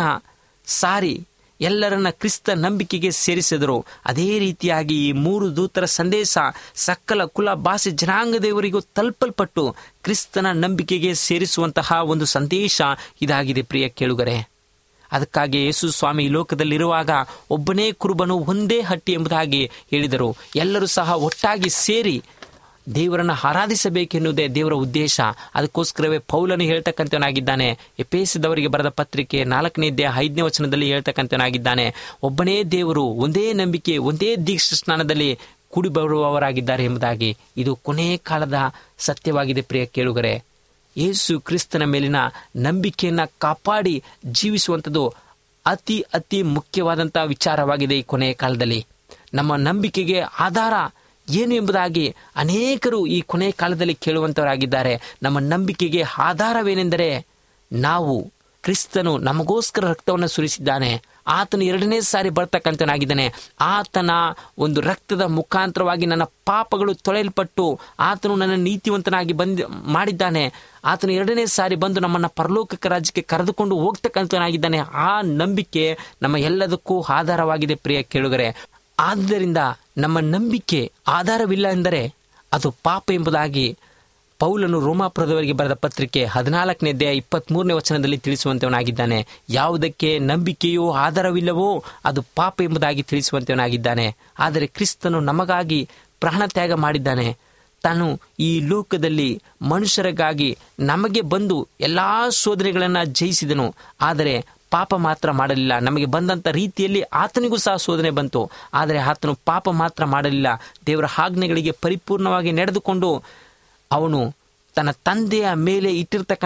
ಸಾರಿ ಎಲ್ಲರನ್ನ ಕ್ರಿಸ್ತ ನಂಬಿಕೆಗೆ ಸೇರಿಸಿದರು ಅದೇ ರೀತಿಯಾಗಿ ಈ ಮೂರು ದೂತರ ಸಂದೇಶ ಸಕಲ ಕುಲ ಭಾಷೆ ಜನಾಂಗದವರಿಗೂ ತಲುಪಲ್ಪಟ್ಟು ಕ್ರಿಸ್ತನ ನಂಬಿಕೆಗೆ ಸೇರಿಸುವಂತಹ ಒಂದು ಸಂದೇಶ ಇದಾಗಿದೆ ಪ್ರಿಯ ಕೇಳುಗರೆ ಅದಕ್ಕಾಗಿ ಯೇಸು ಸ್ವಾಮಿ ಈ ಲೋಕದಲ್ಲಿರುವಾಗ ಒಬ್ಬನೇ ಕುರುಬನು ಒಂದೇ ಹಟ್ಟಿ ಎಂಬುದಾಗಿ ಹೇಳಿದರು ಎಲ್ಲರೂ ಸಹ ಒಟ್ಟಾಗಿ ಸೇರಿ ದೇವರನ್ನು ಆರಾಧಿಸಬೇಕೆನ್ನುವುದೇ ದೇವರ ಉದ್ದೇಶ ಅದಕ್ಕೋಸ್ಕರವೇ ಪೌಲನು ಹೇಳ್ತಕ್ಕಂಥವನಾಗಿದ್ದಾನೆ ಎಪೇಸಿದವರಿಗೆ ಬರೆದ ಪತ್ರಿಕೆ ನಾಲ್ಕನೇ ಅಧ್ಯಾಯ ಐದನೇ ವಚನದಲ್ಲಿ ಹೇಳ್ತಕ್ಕಂಥವನಾಗಿದ್ದಾನೆ ಒಬ್ಬನೇ ದೇವರು ಒಂದೇ ನಂಬಿಕೆ ಒಂದೇ ದೀಕ್ಷಾ ಸ್ನಾನದಲ್ಲಿ ಕೂಡಿ ಬರುವವರಾಗಿದ್ದಾರೆ ಎಂಬುದಾಗಿ ಇದು ಕೊನೆಯ ಕಾಲದ ಸತ್ಯವಾಗಿದೆ ಪ್ರಿಯ ಕೇಳುಗರೆ ಯೇಸು ಕ್ರಿಸ್ತನ ಮೇಲಿನ ನಂಬಿಕೆಯನ್ನ ಕಾಪಾಡಿ ಜೀವಿಸುವಂಥದ್ದು ಅತಿ ಅತಿ ಮುಖ್ಯವಾದಂತಹ ವಿಚಾರವಾಗಿದೆ ಈ ಕೊನೆಯ ಕಾಲದಲ್ಲಿ ನಮ್ಮ ನಂಬಿಕೆಗೆ ಆಧಾರ ಏನು ಎಂಬುದಾಗಿ ಅನೇಕರು ಈ ಕೊನೆಯ ಕಾಲದಲ್ಲಿ ಕೇಳುವಂತವರಾಗಿದ್ದಾರೆ ನಮ್ಮ ನಂಬಿಕೆಗೆ ಆಧಾರವೇನೆಂದರೆ ನಾವು ಕ್ರಿಸ್ತನು ನಮಗೋಸ್ಕರ ರಕ್ತವನ್ನು ಸುರಿಸಿದ್ದಾನೆ ಆತನು ಎರಡನೇ ಸಾರಿ ಬರ್ತಕ್ಕಂಥನಾಗಿದ್ದಾನೆ ಆತನ ಒಂದು ರಕ್ತದ ಮುಖಾಂತರವಾಗಿ ನನ್ನ ಪಾಪಗಳು ತೊಳೆಯಲ್ಪಟ್ಟು ಆತನು ನನ್ನ ನೀತಿವಂತನಾಗಿ ಬಂದ ಮಾಡಿದ್ದಾನೆ ಆತನು ಎರಡನೇ ಸಾರಿ ಬಂದು ನಮ್ಮನ್ನ ಪರಲೋಕಕ್ಕೆ ರಾಜ್ಯಕ್ಕೆ ಕರೆದುಕೊಂಡು ಹೋಗ್ತಕ್ಕಂಥನಾಗಿದ್ದಾನೆ ಆ ನಂಬಿಕೆ ನಮ್ಮ ಎಲ್ಲದಕ್ಕೂ ಆಧಾರವಾಗಿದೆ ಪ್ರಿಯ ಕೇಳುಗರೆ ಆದ್ದರಿಂದ ನಮ್ಮ ನಂಬಿಕೆ ಆಧಾರವಿಲ್ಲ ಎಂದರೆ ಅದು ಪಾಪ ಎಂಬುದಾಗಿ ಪೌಲನು ರೋಮಾಪುರದವರಿಗೆ ಬರೆದ ಪತ್ರಿಕೆ ಹದಿನಾಲ್ಕನೇ ಅಧ್ಯಾಯ ಇಪ್ಪತ್ತ್ ಮೂರನೇ ವಚನದಲ್ಲಿ ತಿಳಿಸುವಂತವನಾಗಿದ್ದಾನೆ ಯಾವುದಕ್ಕೆ ನಂಬಿಕೆಯೋ ಆಧಾರವಿಲ್ಲವೋ ಅದು ಪಾಪ ಎಂಬುದಾಗಿ ತಿಳಿಸುವಂತವನಾಗಿದ್ದಾನೆ ಆದರೆ ಕ್ರಿಸ್ತನು ನಮಗಾಗಿ ಪ್ರಾಣತ್ಯಾಗ ಮಾಡಿದ್ದಾನೆ ತಾನು ಈ ಲೋಕದಲ್ಲಿ ಮನುಷ್ಯರಿಗಾಗಿ ನಮಗೆ ಬಂದು ಎಲ್ಲಾ ಶೋಧನೆಗಳನ್ನು ಜಯಿಸಿದನು ಆದರೆ ಪಾಪ ಮಾತ್ರ ಮಾಡಲಿಲ್ಲ ನಮಗೆ ಬಂದಂಥ ರೀತಿಯಲ್ಲಿ ಆತನಿಗೂ ಸಹ ಶೋಧನೆ ಬಂತು ಆದರೆ ಆತನು ಪಾಪ ಮಾತ್ರ ಮಾಡಲಿಲ್ಲ ದೇವರ ಆಜ್ಞೆಗಳಿಗೆ ಪರಿಪೂರ್ಣವಾಗಿ ನಡೆದುಕೊಂಡು ಅವನು ತನ್ನ ತಂದೆಯ ಮೇಲೆ ಇಟ್ಟಿರ್ತಕ್ಕಂಥ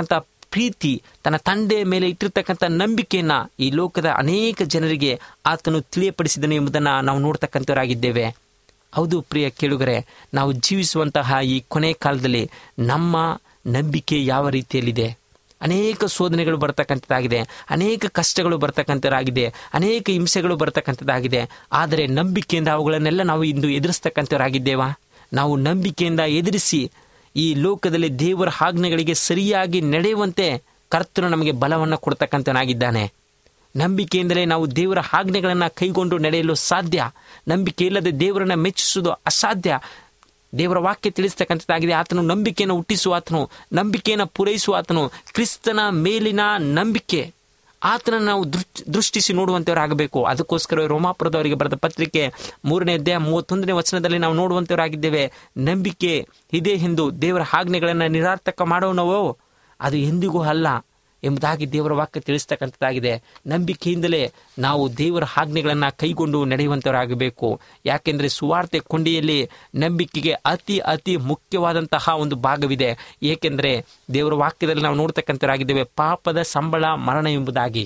ಪ್ರೀತಿ ತನ್ನ ತಂದೆಯ ಮೇಲೆ ಇಟ್ಟಿರ್ತಕ್ಕಂಥ ನಂಬಿಕೆಯನ್ನ ಈ ಲೋಕದ ಅನೇಕ ಜನರಿಗೆ ಆತನು ತಿಳಿಯಪಡಿಸಿದನು ಎಂಬುದನ್ನು ನಾವು ನೋಡ್ತಕ್ಕಂಥವರಾಗಿದ್ದೇವೆ ಹೌದು ಪ್ರಿಯ ಕೇಳುಗರೆ ನಾವು ಜೀವಿಸುವಂತಹ ಈ ಕೊನೆ ಕಾಲದಲ್ಲಿ ನಮ್ಮ ನಂಬಿಕೆ ಯಾವ ರೀತಿಯಲ್ಲಿದೆ ಅನೇಕ ಶೋಧನೆಗಳು ಬರ್ತಕ್ಕಂಥದ್ದಾಗಿದೆ ಅನೇಕ ಕಷ್ಟಗಳು ಬರ್ತಕ್ಕಂಥದ್ದಾಗಿದೆ ಅನೇಕ ಹಿಂಸೆಗಳು ಬರ್ತಕ್ಕಂಥದ್ದಾಗಿದೆ ಆದರೆ ನಂಬಿಕೆಯಿಂದ ಅವುಗಳನ್ನೆಲ್ಲ ನಾವು ಇಂದು ಎದುರಿಸ್ತಕ್ಕಂಥವರಾಗಿದ್ದೇವಾ ನಾವು ನಂಬಿಕೆಯಿಂದ ಎದುರಿಸಿ ಈ ಲೋಕದಲ್ಲಿ ದೇವರ ಆಜ್ಞೆಗಳಿಗೆ ಸರಿಯಾಗಿ ನಡೆಯುವಂತೆ ಕರ್ತನು ನಮಗೆ ಬಲವನ್ನು ಕೊಡ್ತಕ್ಕಂಥನಾಗಿದ್ದಾನೆ ನಂಬಿಕೆಯಿಂದಲೇ ನಾವು ದೇವರ ಆಜ್ಞೆಗಳನ್ನು ಕೈಗೊಂಡು ನಡೆಯಲು ಸಾಧ್ಯ ನಂಬಿಕೆ ಇಲ್ಲದೆ ದೇವರನ್ನ ಮೆಚ್ಚಿಸುವುದು ಅಸಾಧ್ಯ ದೇವರ ವಾಕ್ಯ ತಿಳಿಸ್ತಕ್ಕಂಥದ್ದಾಗಿದೆ ಆತನು ನಂಬಿಕೆಯನ್ನು ಹುಟ್ಟಿಸುವ ಆತನು ನಂಬಿಕೆಯನ್ನು ಪೂರೈಸುವ ಆತನು ಕ್ರಿಸ್ತನ ಮೇಲಿನ ನಂಬಿಕೆ ಆತನನ್ನು ನಾವು ದೃಷ್ಟಿ ದೃಷ್ಟಿಸಿ ನೋಡುವಂತವರಾಗಬೇಕು ಅದಕ್ಕೋಸ್ಕರ ರೋಮಾಪುರದವರಿಗೆ ಬರೆದ ಪತ್ರಿಕೆ ಮೂರನೇ ಅಧ್ಯಾಯ ಮೂವತ್ತೊಂದನೇ ವಚನದಲ್ಲಿ ನಾವು ನೋಡುವಂತವರಾಗಿದ್ದೇವೆ ನಂಬಿಕೆ ಇದೆ ಎಂದು ದೇವರ ಆಜ್ಞೆಗಳನ್ನು ನಿರಾರ್ಥಕ ಮಾಡೋಣವೋ ಅದು ಎಂದಿಗೂ ಅಲ್ಲ ಎಂಬುದಾಗಿ ದೇವರ ವಾಕ್ಯ ತಿಳಿಸ್ತಕ್ಕಂಥದ್ದಾಗಿದೆ ನಂಬಿಕೆಯಿಂದಲೇ ನಾವು ದೇವರ ಆಜ್ಞೆಗಳನ್ನು ಕೈಗೊಂಡು ನಡೆಯುವಂತವರಾಗಬೇಕು ಯಾಕೆಂದರೆ ಸುವಾರ್ತೆ ಕೊಂಡಿಯಲ್ಲಿ ನಂಬಿಕೆಗೆ ಅತಿ ಅತಿ ಮುಖ್ಯವಾದಂತಹ ಒಂದು ಭಾಗವಿದೆ ಏಕೆಂದರೆ ದೇವರ ವಾಕ್ಯದಲ್ಲಿ ನಾವು ನೋಡ್ತಕ್ಕಂಥವರಾಗಿದ್ದೇವೆ ಪಾಪದ ಸಂಬಳ ಮರಣ ಎಂಬುದಾಗಿ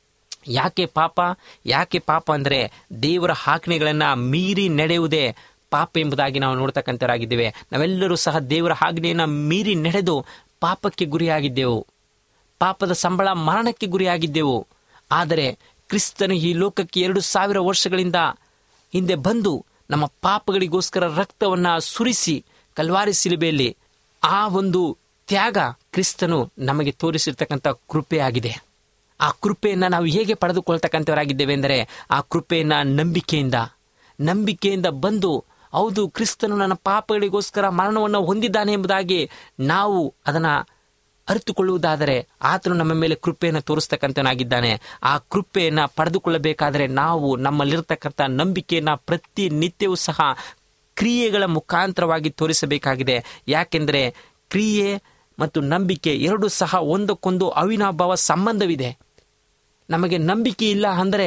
ಯಾಕೆ ಪಾಪ ಯಾಕೆ ಪಾಪ ಅಂದರೆ ದೇವರ ಆಜ್ಞೆಗಳನ್ನು ಮೀರಿ ನಡೆಯುವುದೇ ಪಾಪ ಎಂಬುದಾಗಿ ನಾವು ನೋಡ್ತಕ್ಕಂಥವರಾಗಿದ್ದೇವೆ ನಾವೆಲ್ಲರೂ ಸಹ ದೇವರ ಆಜ್ಞೆಯನ್ನು ಮೀರಿ ನಡೆದು ಪಾಪಕ್ಕೆ ಗುರಿಯಾಗಿದ್ದೆವು ಪಾಪದ ಸಂಬಳ ಮರಣಕ್ಕೆ ಗುರಿಯಾಗಿದ್ದೆವು ಆದರೆ ಕ್ರಿಸ್ತನು ಈ ಲೋಕಕ್ಕೆ ಎರಡು ಸಾವಿರ ವರ್ಷಗಳಿಂದ ಹಿಂದೆ ಬಂದು ನಮ್ಮ ಪಾಪಗಳಿಗೋಸ್ಕರ ರಕ್ತವನ್ನ ಸುರಿಸಿ ಕಲ್ವಾರಿ ಸಿಲುಬೆಯಲ್ಲಿ ಆ ಒಂದು ತ್ಯಾಗ ಕ್ರಿಸ್ತನು ನಮಗೆ ತೋರಿಸಿರ್ತಕ್ಕಂಥ ಕೃಪೆಯಾಗಿದೆ ಆ ಕೃಪೆಯನ್ನ ನಾವು ಹೇಗೆ ಪಡೆದುಕೊಳ್ತಕ್ಕಂಥವರಾಗಿದ್ದೇವೆ ಎಂದರೆ ಆ ಕೃಪೆಯನ್ನ ನಂಬಿಕೆಯಿಂದ ನಂಬಿಕೆಯಿಂದ ಬಂದು ಹೌದು ಕ್ರಿಸ್ತನು ನನ್ನ ಪಾಪಗಳಿಗೋಸ್ಕರ ಮರಣವನ್ನು ಹೊಂದಿದ್ದಾನೆ ಎಂಬುದಾಗಿ ನಾವು ಅದನ್ನ ಅರಿತುಕೊಳ್ಳುವುದಾದರೆ ಆತನು ನಮ್ಮ ಮೇಲೆ ಕೃಪೆಯನ್ನು ತೋರಿಸ್ತಕ್ಕಂಥನಾಗಿದ್ದಾನೆ ಆ ಕೃಪೆಯನ್ನು ಪಡೆದುಕೊಳ್ಳಬೇಕಾದರೆ ನಾವು ನಮ್ಮಲ್ಲಿರ್ತಕ್ಕಂಥ ನಂಬಿಕೆಯನ್ನು ಪ್ರತಿ ನಿತ್ಯವೂ ಸಹ ಕ್ರಿಯೆಗಳ ಮುಖಾಂತರವಾಗಿ ತೋರಿಸಬೇಕಾಗಿದೆ ಯಾಕೆಂದರೆ ಕ್ರಿಯೆ ಮತ್ತು ನಂಬಿಕೆ ಎರಡು ಸಹ ಒಂದಕ್ಕೊಂದು ಅವಿನಾಭಾವ ಸಂಬಂಧವಿದೆ ನಮಗೆ ನಂಬಿಕೆ ಇಲ್ಲ ಅಂದರೆ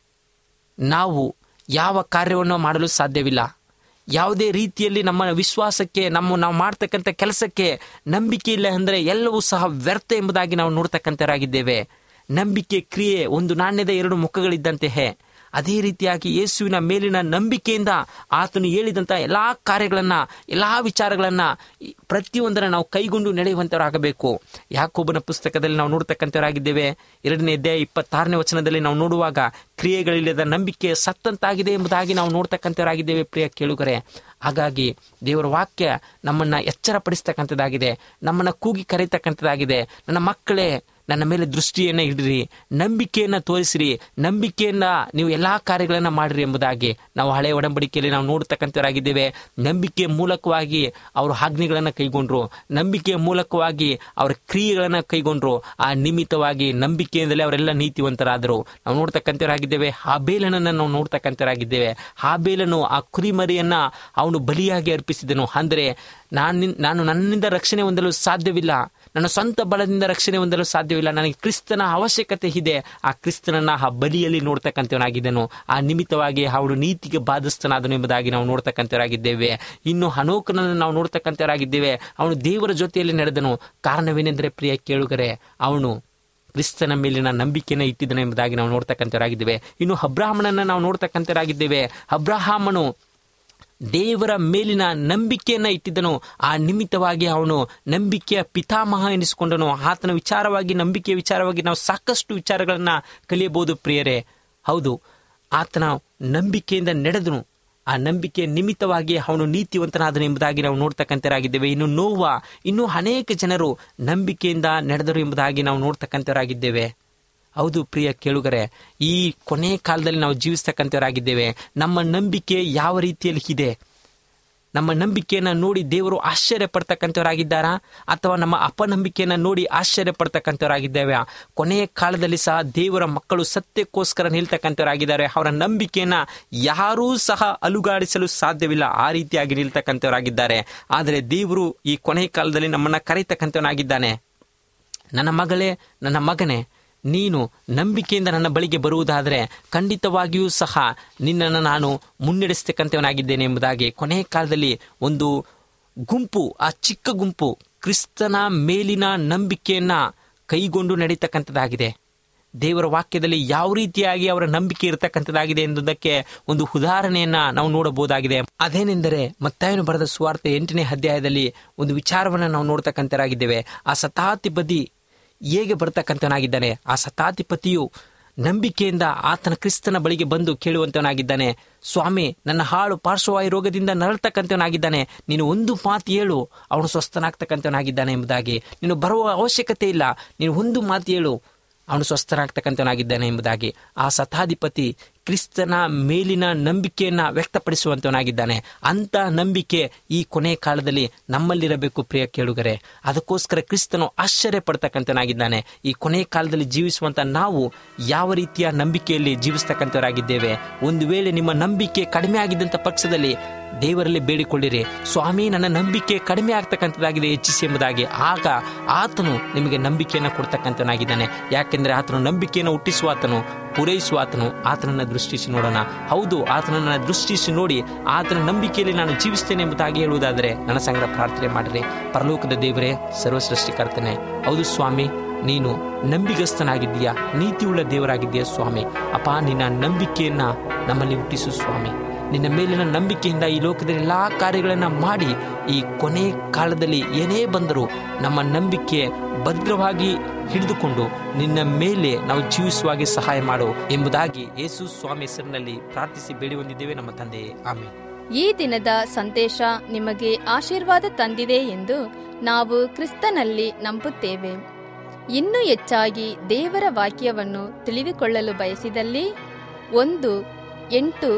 ನಾವು ಯಾವ ಕಾರ್ಯವನ್ನು ಮಾಡಲು ಸಾಧ್ಯವಿಲ್ಲ ಯಾವುದೇ ರೀತಿಯಲ್ಲಿ ನಮ್ಮ ವಿಶ್ವಾಸಕ್ಕೆ ನಮ್ಮ ನಾವು ಮಾಡ್ತಕ್ಕಂಥ ಕೆಲಸಕ್ಕೆ ನಂಬಿಕೆ ಇಲ್ಲ ಅಂದರೆ ಎಲ್ಲವೂ ಸಹ ವ್ಯರ್ಥ ಎಂಬುದಾಗಿ ನಾವು ನೋಡ್ತಕ್ಕಂಥವರಾಗಿದ್ದೇವೆ ನಂಬಿಕೆ ಕ್ರಿಯೆ ಒಂದು ನಾಣ್ಯದ ಎರಡು ಮುಖಗಳಿದ್ದಂತೆ ಅದೇ ರೀತಿಯಾಗಿ ಯೇಸುವಿನ ಮೇಲಿನ ನಂಬಿಕೆಯಿಂದ ಆತನು ಹೇಳಿದಂಥ ಎಲ್ಲಾ ಕಾರ್ಯಗಳನ್ನ ಎಲ್ಲಾ ವಿಚಾರಗಳನ್ನ ಈ ಪ್ರತಿಯೊಂದರ ನಾವು ಕೈಗೊಂಡು ನಡೆಯುವಂತವರಾಗಬೇಕು ಯಾಕೊಬ್ಬನ ಪುಸ್ತಕದಲ್ಲಿ ನಾವು ನೋಡ್ತಕ್ಕಂಥವರಾಗಿದ್ದೇವೆ ಎರಡನೇ ಅಧ್ಯಾಯ ಇಪ್ಪತ್ತಾರನೇ ವಚನದಲ್ಲಿ ನಾವು ನೋಡುವಾಗ ಕ್ರಿಯೆಗಳಿಲ್ಲದ ನಂಬಿಕೆ ಸತ್ತಂತಾಗಿದೆ ಎಂಬುದಾಗಿ ನಾವು ನೋಡ್ತಕ್ಕಂಥವರಾಗಿದ್ದೇವೆ ಪ್ರಿಯ ಕೇಳುಗರೆ ಹಾಗಾಗಿ ದೇವರ ವಾಕ್ಯ ನಮ್ಮನ್ನ ಎಚ್ಚರಪಡಿಸ್ತಕ್ಕಂಥದ್ದಾಗಿದೆ ನಮ್ಮನ್ನ ಕೂಗಿ ಕರೆಯತಕ್ಕಂಥದ್ದಾಗಿದೆ ನನ್ನ ಮಕ್ಕಳೇ ನನ್ನ ಮೇಲೆ ದೃಷ್ಟಿಯನ್ನ ಇಡ್ರಿ ನಂಬಿಕೆಯನ್ನ ತೋರಿಸಿರಿ ನಂಬಿಕೆಯನ್ನ ನೀವು ಎಲ್ಲಾ ಕಾರ್ಯಗಳನ್ನ ಮಾಡಿರಿ ಎಂಬುದಾಗಿ ನಾವು ಹಳೆಯ ಒಡಂಬಡಿಕೆಯಲ್ಲಿ ನಾವು ನೋಡ್ತಕ್ಕಂಥವರಾಗಿದ್ದೇವೆ ನಂಬಿಕೆಯ ಮೂಲಕವಾಗಿ ಅವರು ಆಜ್ಞೆಗಳನ್ನ ಕೈಗೊಂಡ್ರು ನಂಬಿಕೆಯ ಮೂಲಕವಾಗಿ ಅವರ ಕ್ರಿಯೆಗಳನ್ನ ಕೈಗೊಂಡ್ರು ಆ ನಿಮಿತ್ತವಾಗಿ ನಂಬಿಕೆಯಿಂದಲೇ ಅವರೆಲ್ಲ ನೀತಿವಂತರಾದರು ನಾವು ನೋಡ್ತಕ್ಕಂಥವರಾಗಿದ್ದೇವೆ ಹಾಬೇಲನನ್ನ ನಾವು ನೋಡ್ತಕ್ಕಂಥವರಾಗಿದ್ದೇವೆ ಹಾಬೇಲನು ಆ ಕುರಿಮರಿಯನ್ನ ಅವನು ಬಲಿಯಾಗಿ ಅರ್ಪಿಸಿದನು ಅಂದರೆ ನಾನು ನಾನು ನನ್ನಿಂದ ರಕ್ಷಣೆ ಹೊಂದಲು ಸಾಧ್ಯವಿಲ್ಲ ನನ್ನ ಸ್ವಂತ ಬಲದಿಂದ ರಕ್ಷಣೆ ಹೊಂದಲು ಸಾಧ್ಯವಿಲ್ಲ ನನಗೆ ಕ್ರಿಸ್ತನ ಅವಶ್ಯಕತೆ ಇದೆ ಆ ಕ್ರಿಸ್ತನನ್ನ ಆ ಬಲಿಯಲ್ಲಿ ನೋಡ್ತಕ್ಕಂಥವನಾಗಿದ್ದನು ಆ ನಿಮಿತ್ತವಾಗಿ ಅವನು ನೀತಿಗೆ ಬಾಧಿಸ್ತನಾದನು ಎಂಬುದಾಗಿ ನಾವು ನೋಡ್ತಕ್ಕಂಥವರಾಗಿದ್ದೇವೆ ಇನ್ನು ಹನೋಕನನ್ನು ನಾವು ನೋಡ್ತಕ್ಕಂಥವರಾಗಿದ್ದೇವೆ ಅವನು ದೇವರ ಜೊತೆಯಲ್ಲಿ ನಡೆದನು ಕಾರಣವೇನೆಂದರೆ ಪ್ರಿಯ ಕೇಳುಗರೆ ಅವನು ಕ್ರಿಸ್ತನ ಮೇಲಿನ ನಂಬಿಕೆಯನ್ನು ಇಟ್ಟಿದ್ದನು ಎಂಬುದಾಗಿ ನಾವು ನೋಡ್ತಕ್ಕಂಥವರಾಗಿದ್ದೇವೆ ಇನ್ನು ಅಬ್ರಾಹ್ಮಣನ ನಾವು ನೋಡ್ತಕ್ಕಂಥವರಾಗಿದ್ದೇವೆ ಅಬ್ರಹಾಮನು ದೇವರ ಮೇಲಿನ ನಂಬಿಕೆಯನ್ನ ಇಟ್ಟಿದ್ದನು ಆ ನಿಮಿತ್ತವಾಗಿ ಅವನು ನಂಬಿಕೆಯ ಪಿತಾಮಹ ಎನಿಸಿಕೊಂಡನು ಆತನ ವಿಚಾರವಾಗಿ ನಂಬಿಕೆಯ ವಿಚಾರವಾಗಿ ನಾವು ಸಾಕಷ್ಟು ವಿಚಾರಗಳನ್ನ ಕಲಿಯಬಹುದು ಪ್ರಿಯರೇ ಹೌದು ಆತನ ನಂಬಿಕೆಯಿಂದ ನಡೆದನು ಆ ನಂಬಿಕೆಯ ನಿಮಿತ್ತವಾಗಿ ಅವನು ನೀತಿವಂತನಾದನು ಎಂಬುದಾಗಿ ನಾವು ನೋಡ್ತಕ್ಕಂಥರಾಗಿದ್ದೇವೆ ಇನ್ನು ನೋವ ಇನ್ನೂ ಅನೇಕ ಜನರು ನಂಬಿಕೆಯಿಂದ ನಡೆದರು ಎಂಬುದಾಗಿ ನಾವು ನೋಡ್ತಕ್ಕಂಥವರಾಗಿದ್ದೇವೆ ಹೌದು ಪ್ರಿಯ ಕೇಳುಗರೆ ಈ ಕೊನೆ ಕಾಲದಲ್ಲಿ ನಾವು ಜೀವಿಸ್ತಕ್ಕಂಥವರಾಗಿದ್ದೇವೆ ನಮ್ಮ ನಂಬಿಕೆ ಯಾವ ರೀತಿಯಲ್ಲಿ ಇದೆ ನಮ್ಮ ನಂಬಿಕೆಯನ್ನು ನೋಡಿ ದೇವರು ಆಶ್ಚರ್ಯ ಪಡ್ತಕ್ಕಂಥವರಾಗಿದ್ದಾರಾ ಅಥವಾ ನಮ್ಮ ಅಪನಂಬಿಕೆಯನ್ನು ನೋಡಿ ಆಶ್ಚರ್ಯ ಪಡ್ತಕ್ಕಂಥವರಾಗಿದ್ದೇವೆ ಕೊನೆಯ ಕಾಲದಲ್ಲಿ ಸಹ ದೇವರ ಮಕ್ಕಳು ಸತ್ಯಕ್ಕೋಸ್ಕರ ನಿಲ್ತಕ್ಕಂಥವರಾಗಿದ್ದಾರೆ ಅವರ ನಂಬಿಕೆಯನ್ನ ಯಾರೂ ಸಹ ಅಲುಗಾಡಿಸಲು ಸಾಧ್ಯವಿಲ್ಲ ಆ ರೀತಿಯಾಗಿ ನಿಲ್ತಕ್ಕಂಥವರಾಗಿದ್ದಾರೆ ಆದರೆ ದೇವರು ಈ ಕೊನೆಯ ಕಾಲದಲ್ಲಿ ನಮ್ಮನ್ನ ಕರೆಯತಕ್ಕಂಥವನಾಗಿದ್ದಾನೆ ನನ್ನ ಮಗಳೇ ನನ್ನ ಮಗನೇ ನೀನು ನಂಬಿಕೆಯಿಂದ ನನ್ನ ಬಳಿಗೆ ಬರುವುದಾದರೆ ಖಂಡಿತವಾಗಿಯೂ ಸಹ ನಿನ್ನನ್ನು ನಾನು ಮುನ್ನಡೆಸ್ತಕ್ಕಂಥವನಾಗಿದ್ದೇನೆ ಎಂಬುದಾಗಿ ಕೊನೆಯ ಕಾಲದಲ್ಲಿ ಒಂದು ಗುಂಪು ಆ ಚಿಕ್ಕ ಗುಂಪು ಕ್ರಿಸ್ತನ ಮೇಲಿನ ನಂಬಿಕೆಯನ್ನ ಕೈಗೊಂಡು ನಡೀತಕ್ಕಂಥದ್ದಾಗಿದೆ ದೇವರ ವಾಕ್ಯದಲ್ಲಿ ಯಾವ ರೀತಿಯಾಗಿ ಅವರ ನಂಬಿಕೆ ಇರತಕ್ಕಂಥದ್ದಾಗಿದೆ ಎಂಬುದಕ್ಕೆ ಒಂದು ಉದಾಹರಣೆಯನ್ನ ನಾವು ನೋಡಬಹುದಾಗಿದೆ ಅದೇನೆಂದರೆ ಮತ್ತಾಯನು ಬರೆದ ಸುವಾರ್ತೆ ಎಂಟನೇ ಅಧ್ಯಾಯದಲ್ಲಿ ಒಂದು ವಿಚಾರವನ್ನು ನಾವು ನೋಡ್ತಕ್ಕಂಥರಾಗಿದ್ದೇವೆ ಆ ಸತಾತಿಪತಿ ಹೇಗೆ ಬರ್ತಕ್ಕಂಥವನಾಗಿದ್ದಾನೆ ಆ ಸತಾತಿಪತಿಯು ನಂಬಿಕೆಯಿಂದ ಆತನ ಕ್ರಿಸ್ತನ ಬಳಿಗೆ ಬಂದು ಕೇಳುವಂತವನಾಗಿದ್ದಾನೆ ಸ್ವಾಮಿ ನನ್ನ ಹಾಳು ಪಾರ್ಶ್ವವಾಯು ರೋಗದಿಂದ ನರಳ್ತಕ್ಕಂಥವನಾಗಿದ್ದಾನೆ ನೀನು ಒಂದು ಮಾತು ಹೇಳು ಅವನು ಸ್ವಸ್ಥನಾಗ್ತಕ್ಕಂಥವನಾಗಿದ್ದಾನೆ ಎಂಬುದಾಗಿ ನೀನು ಬರುವ ಅವಶ್ಯಕತೆ ಇಲ್ಲ ನೀನು ಒಂದು ಮಾತು ಹೇಳು ಅವನು ಸ್ವಸ್ಥನಾಗ್ತಕ್ಕಂಥವನಾಗಿದ್ದಾನೆ ಎಂಬುದಾಗಿ ಆ ಸತಾಧಿಪತಿ ಕ್ರಿಸ್ತನ ಮೇಲಿನ ನಂಬಿಕೆಯನ್ನ ವ್ಯಕ್ತಪಡಿಸುವಂತವನಾಗಿದ್ದಾನೆ ಅಂತ ನಂಬಿಕೆ ಈ ಕೊನೆ ಕಾಲದಲ್ಲಿ ನಮ್ಮಲ್ಲಿರಬೇಕು ಪ್ರಿಯ ಕೇಳುಗರೆ ಅದಕ್ಕೋಸ್ಕರ ಕ್ರಿಸ್ತನು ಆಶ್ಚರ್ಯ ಪಡ್ತಕ್ಕಂಥನಾಗಿದ್ದಾನೆ ಈ ಕೊನೆ ಕಾಲದಲ್ಲಿ ಜೀವಿಸುವಂತ ನಾವು ಯಾವ ರೀತಿಯ ನಂಬಿಕೆಯಲ್ಲಿ ಜೀವಿಸ್ತಕ್ಕಂಥವರಾಗಿದ್ದೇವೆ ಒಂದು ವೇಳೆ ನಿಮ್ಮ ನಂಬಿಕೆ ಕಡಿಮೆ ಆಗಿದ್ದಂಥ ಪಕ್ಷದಲ್ಲಿ ದೇವರಲ್ಲಿ ಬೇಡಿಕೊಳ್ಳಿರಿ ಸ್ವಾಮಿ ನನ್ನ ನಂಬಿಕೆ ಕಡಿಮೆ ಆಗ್ತಕ್ಕಂಥದ್ದಾಗಿದೆ ಹೆಚ್ಚಿಸಿ ಎಂಬುದಾಗಿ ಆಗ ಆತನು ನಿಮಗೆ ನಂಬಿಕೆಯನ್ನು ಕೊಡ್ತಕ್ಕಂಥನಾಗಿದ್ದಾನೆ ಯಾಕೆಂದ್ರೆ ಆತನು ನಂಬಿಕೆಯನ್ನು ಹುಟ್ಟಿಸುವ ಆತನು ಪೂರೈಸುವ ಆತನು ಆತನನ್ನ ದೃಷ್ಟಿಸಿ ನೋಡೋಣ ಹೌದು ಆತನನ್ನ ದೃಷ್ಟಿಸಿ ನೋಡಿ ಆತನ ನಂಬಿಕೆಯಲ್ಲಿ ನಾನು ಜೀವಿಸ್ತೇನೆ ಎಂಬುದಾಗಿ ಹೇಳುವುದಾದರೆ ನನ್ನ ಸಂಗಡ ಪ್ರಾರ್ಥನೆ ಮಾಡಿರಿ ಪರಲೋಕದ ದೇವರೇ ಸರ್ವ ಸೃಷ್ಟಿಕರ್ತನೆ ಹೌದು ಸ್ವಾಮಿ ನೀನು ನಂಬಿಗಸ್ತನಾಗಿದ್ದೀಯಾ ನೀತಿಯುಳ್ಳ ದೇವರಾಗಿದ್ದೀಯ ಸ್ವಾಮಿ ಅಪ್ಪ ನಿನ್ನ ನಂಬಿಕೆಯನ್ನ ನಮ್ಮಲ್ಲಿ ಹುಟ್ಟಿಸು ಸ್ವಾಮಿ ನಿನ್ನ ಮೇಲಿನ ನಂಬಿಕೆಯಿಂದ ಈ ಲೋಕದಲ್ಲಿ ಎಲ್ಲಾ ಕಾರ್ಯಗಳನ್ನ ಮಾಡಿ ಈ ಕೊನೆ ಕಾಲದಲ್ಲಿ ಏನೇ ಬಂದರೂ ನಮ್ಮ ನಂಬಿಕೆ ಭದ್ರವಾಗಿ ಹಿಡಿದುಕೊಂಡು ನಿನ್ನ ಮೇಲೆ ನಾವು ಜೀವಿಸುವಾಗೆ ಸಹಾಯ ಮಾಡು ಎಂಬುದಾಗಿ ಯೇಸು ಸ್ವಾಮಿ ಹೆಸರಿನಲ್ಲಿ ಪ್ರಾರ್ಥಿಸಿ ಬೇಡಿ ಹೊಂದಿದ್ದೇವೆ ನಮ್ಮ ತಂದೆಯೇ ಆಮೇಲೆ ಈ ದಿನದ ಸಂದೇಶ ನಿಮಗೆ ಆಶೀರ್ವಾದ ತಂದಿದೆ ಎಂದು ನಾವು ಕ್ರಿಸ್ತನಲ್ಲಿ ನಂಬುತ್ತೇವೆ ಇನ್ನೂ ಹೆಚ್ಚಾಗಿ ದೇವರ ವಾಕ್ಯವನ್ನು ತಿಳಿದುಕೊಳ್ಳಲು ಬಯಸಿದಲ್ಲಿ ಒಂದು ಎಂಟು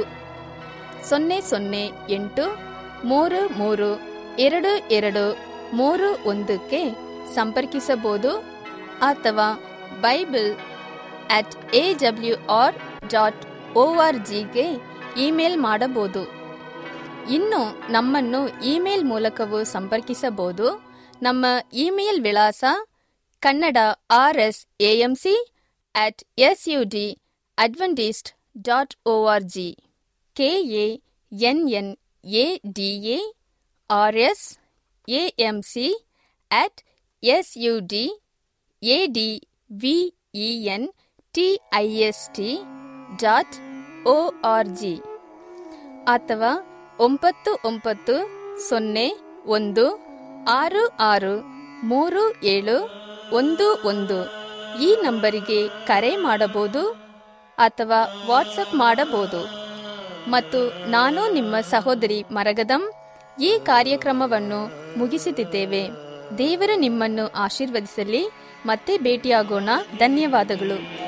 ಸೊನ್ನೆ ಸೊನ್ನೆ ಎಂಟು ಮೂರು ಮೂರು ಎರಡು ಎರಡು ಮೂರು ಒಂದಕ್ಕೆ ಸಂಪರ್ಕಿಸಬಹುದು ಅಥವಾ Bible at A W R dot O R ಜಿಗೆ ಇಮೇಲ್ ಮಾಡಬಹುದು ಇನ್ನು ನಮ್ಮನ್ನು ಇಮೇಲ್ ಮೂಲಕವೂ ಸಂಪರ್ಕಿಸಬಹುದು ನಮ್ಮ ಇಮೇಲ್ ವಿಳಾಸ Kannada R S AMC at S U D Adventist dot O R G K A N N A D A R S A M C at S U D A D V E N T I S T dot O R G ಅಥವಾ ಒಂಬತ್ತು ಒಂಬತ್ತು ಸೊನ್ನೆ ಒಂದು ಆರು ಆರು ಮೂರು ಏಳು ಒಂದು ಒಂದು ಈ ನಂಬರಿಗೆ ಕರೆ ಮಾಡಬಹುದು ಅಥವಾ ವಾಟ್ಸಪ್ ಮಾಡಬಹುದು ಮತ್ತು ನಾನು ನಿಮ್ಮ ಸಹೋದರಿ ಮರಗದಂ ಈ ಕಾರ್ಯಕ್ರಮವನ್ನು ಮುಗಿಸುತ್ತಿದ್ದೇವೆ ದೇವರು ನಿಮ್ಮನ್ನು ಆಶೀರ್ವದಿಸಲಿ ಮತ್ತೆ ಭೇಟಿಯಾಗೋಣ ಧನ್ಯವಾದಗಳು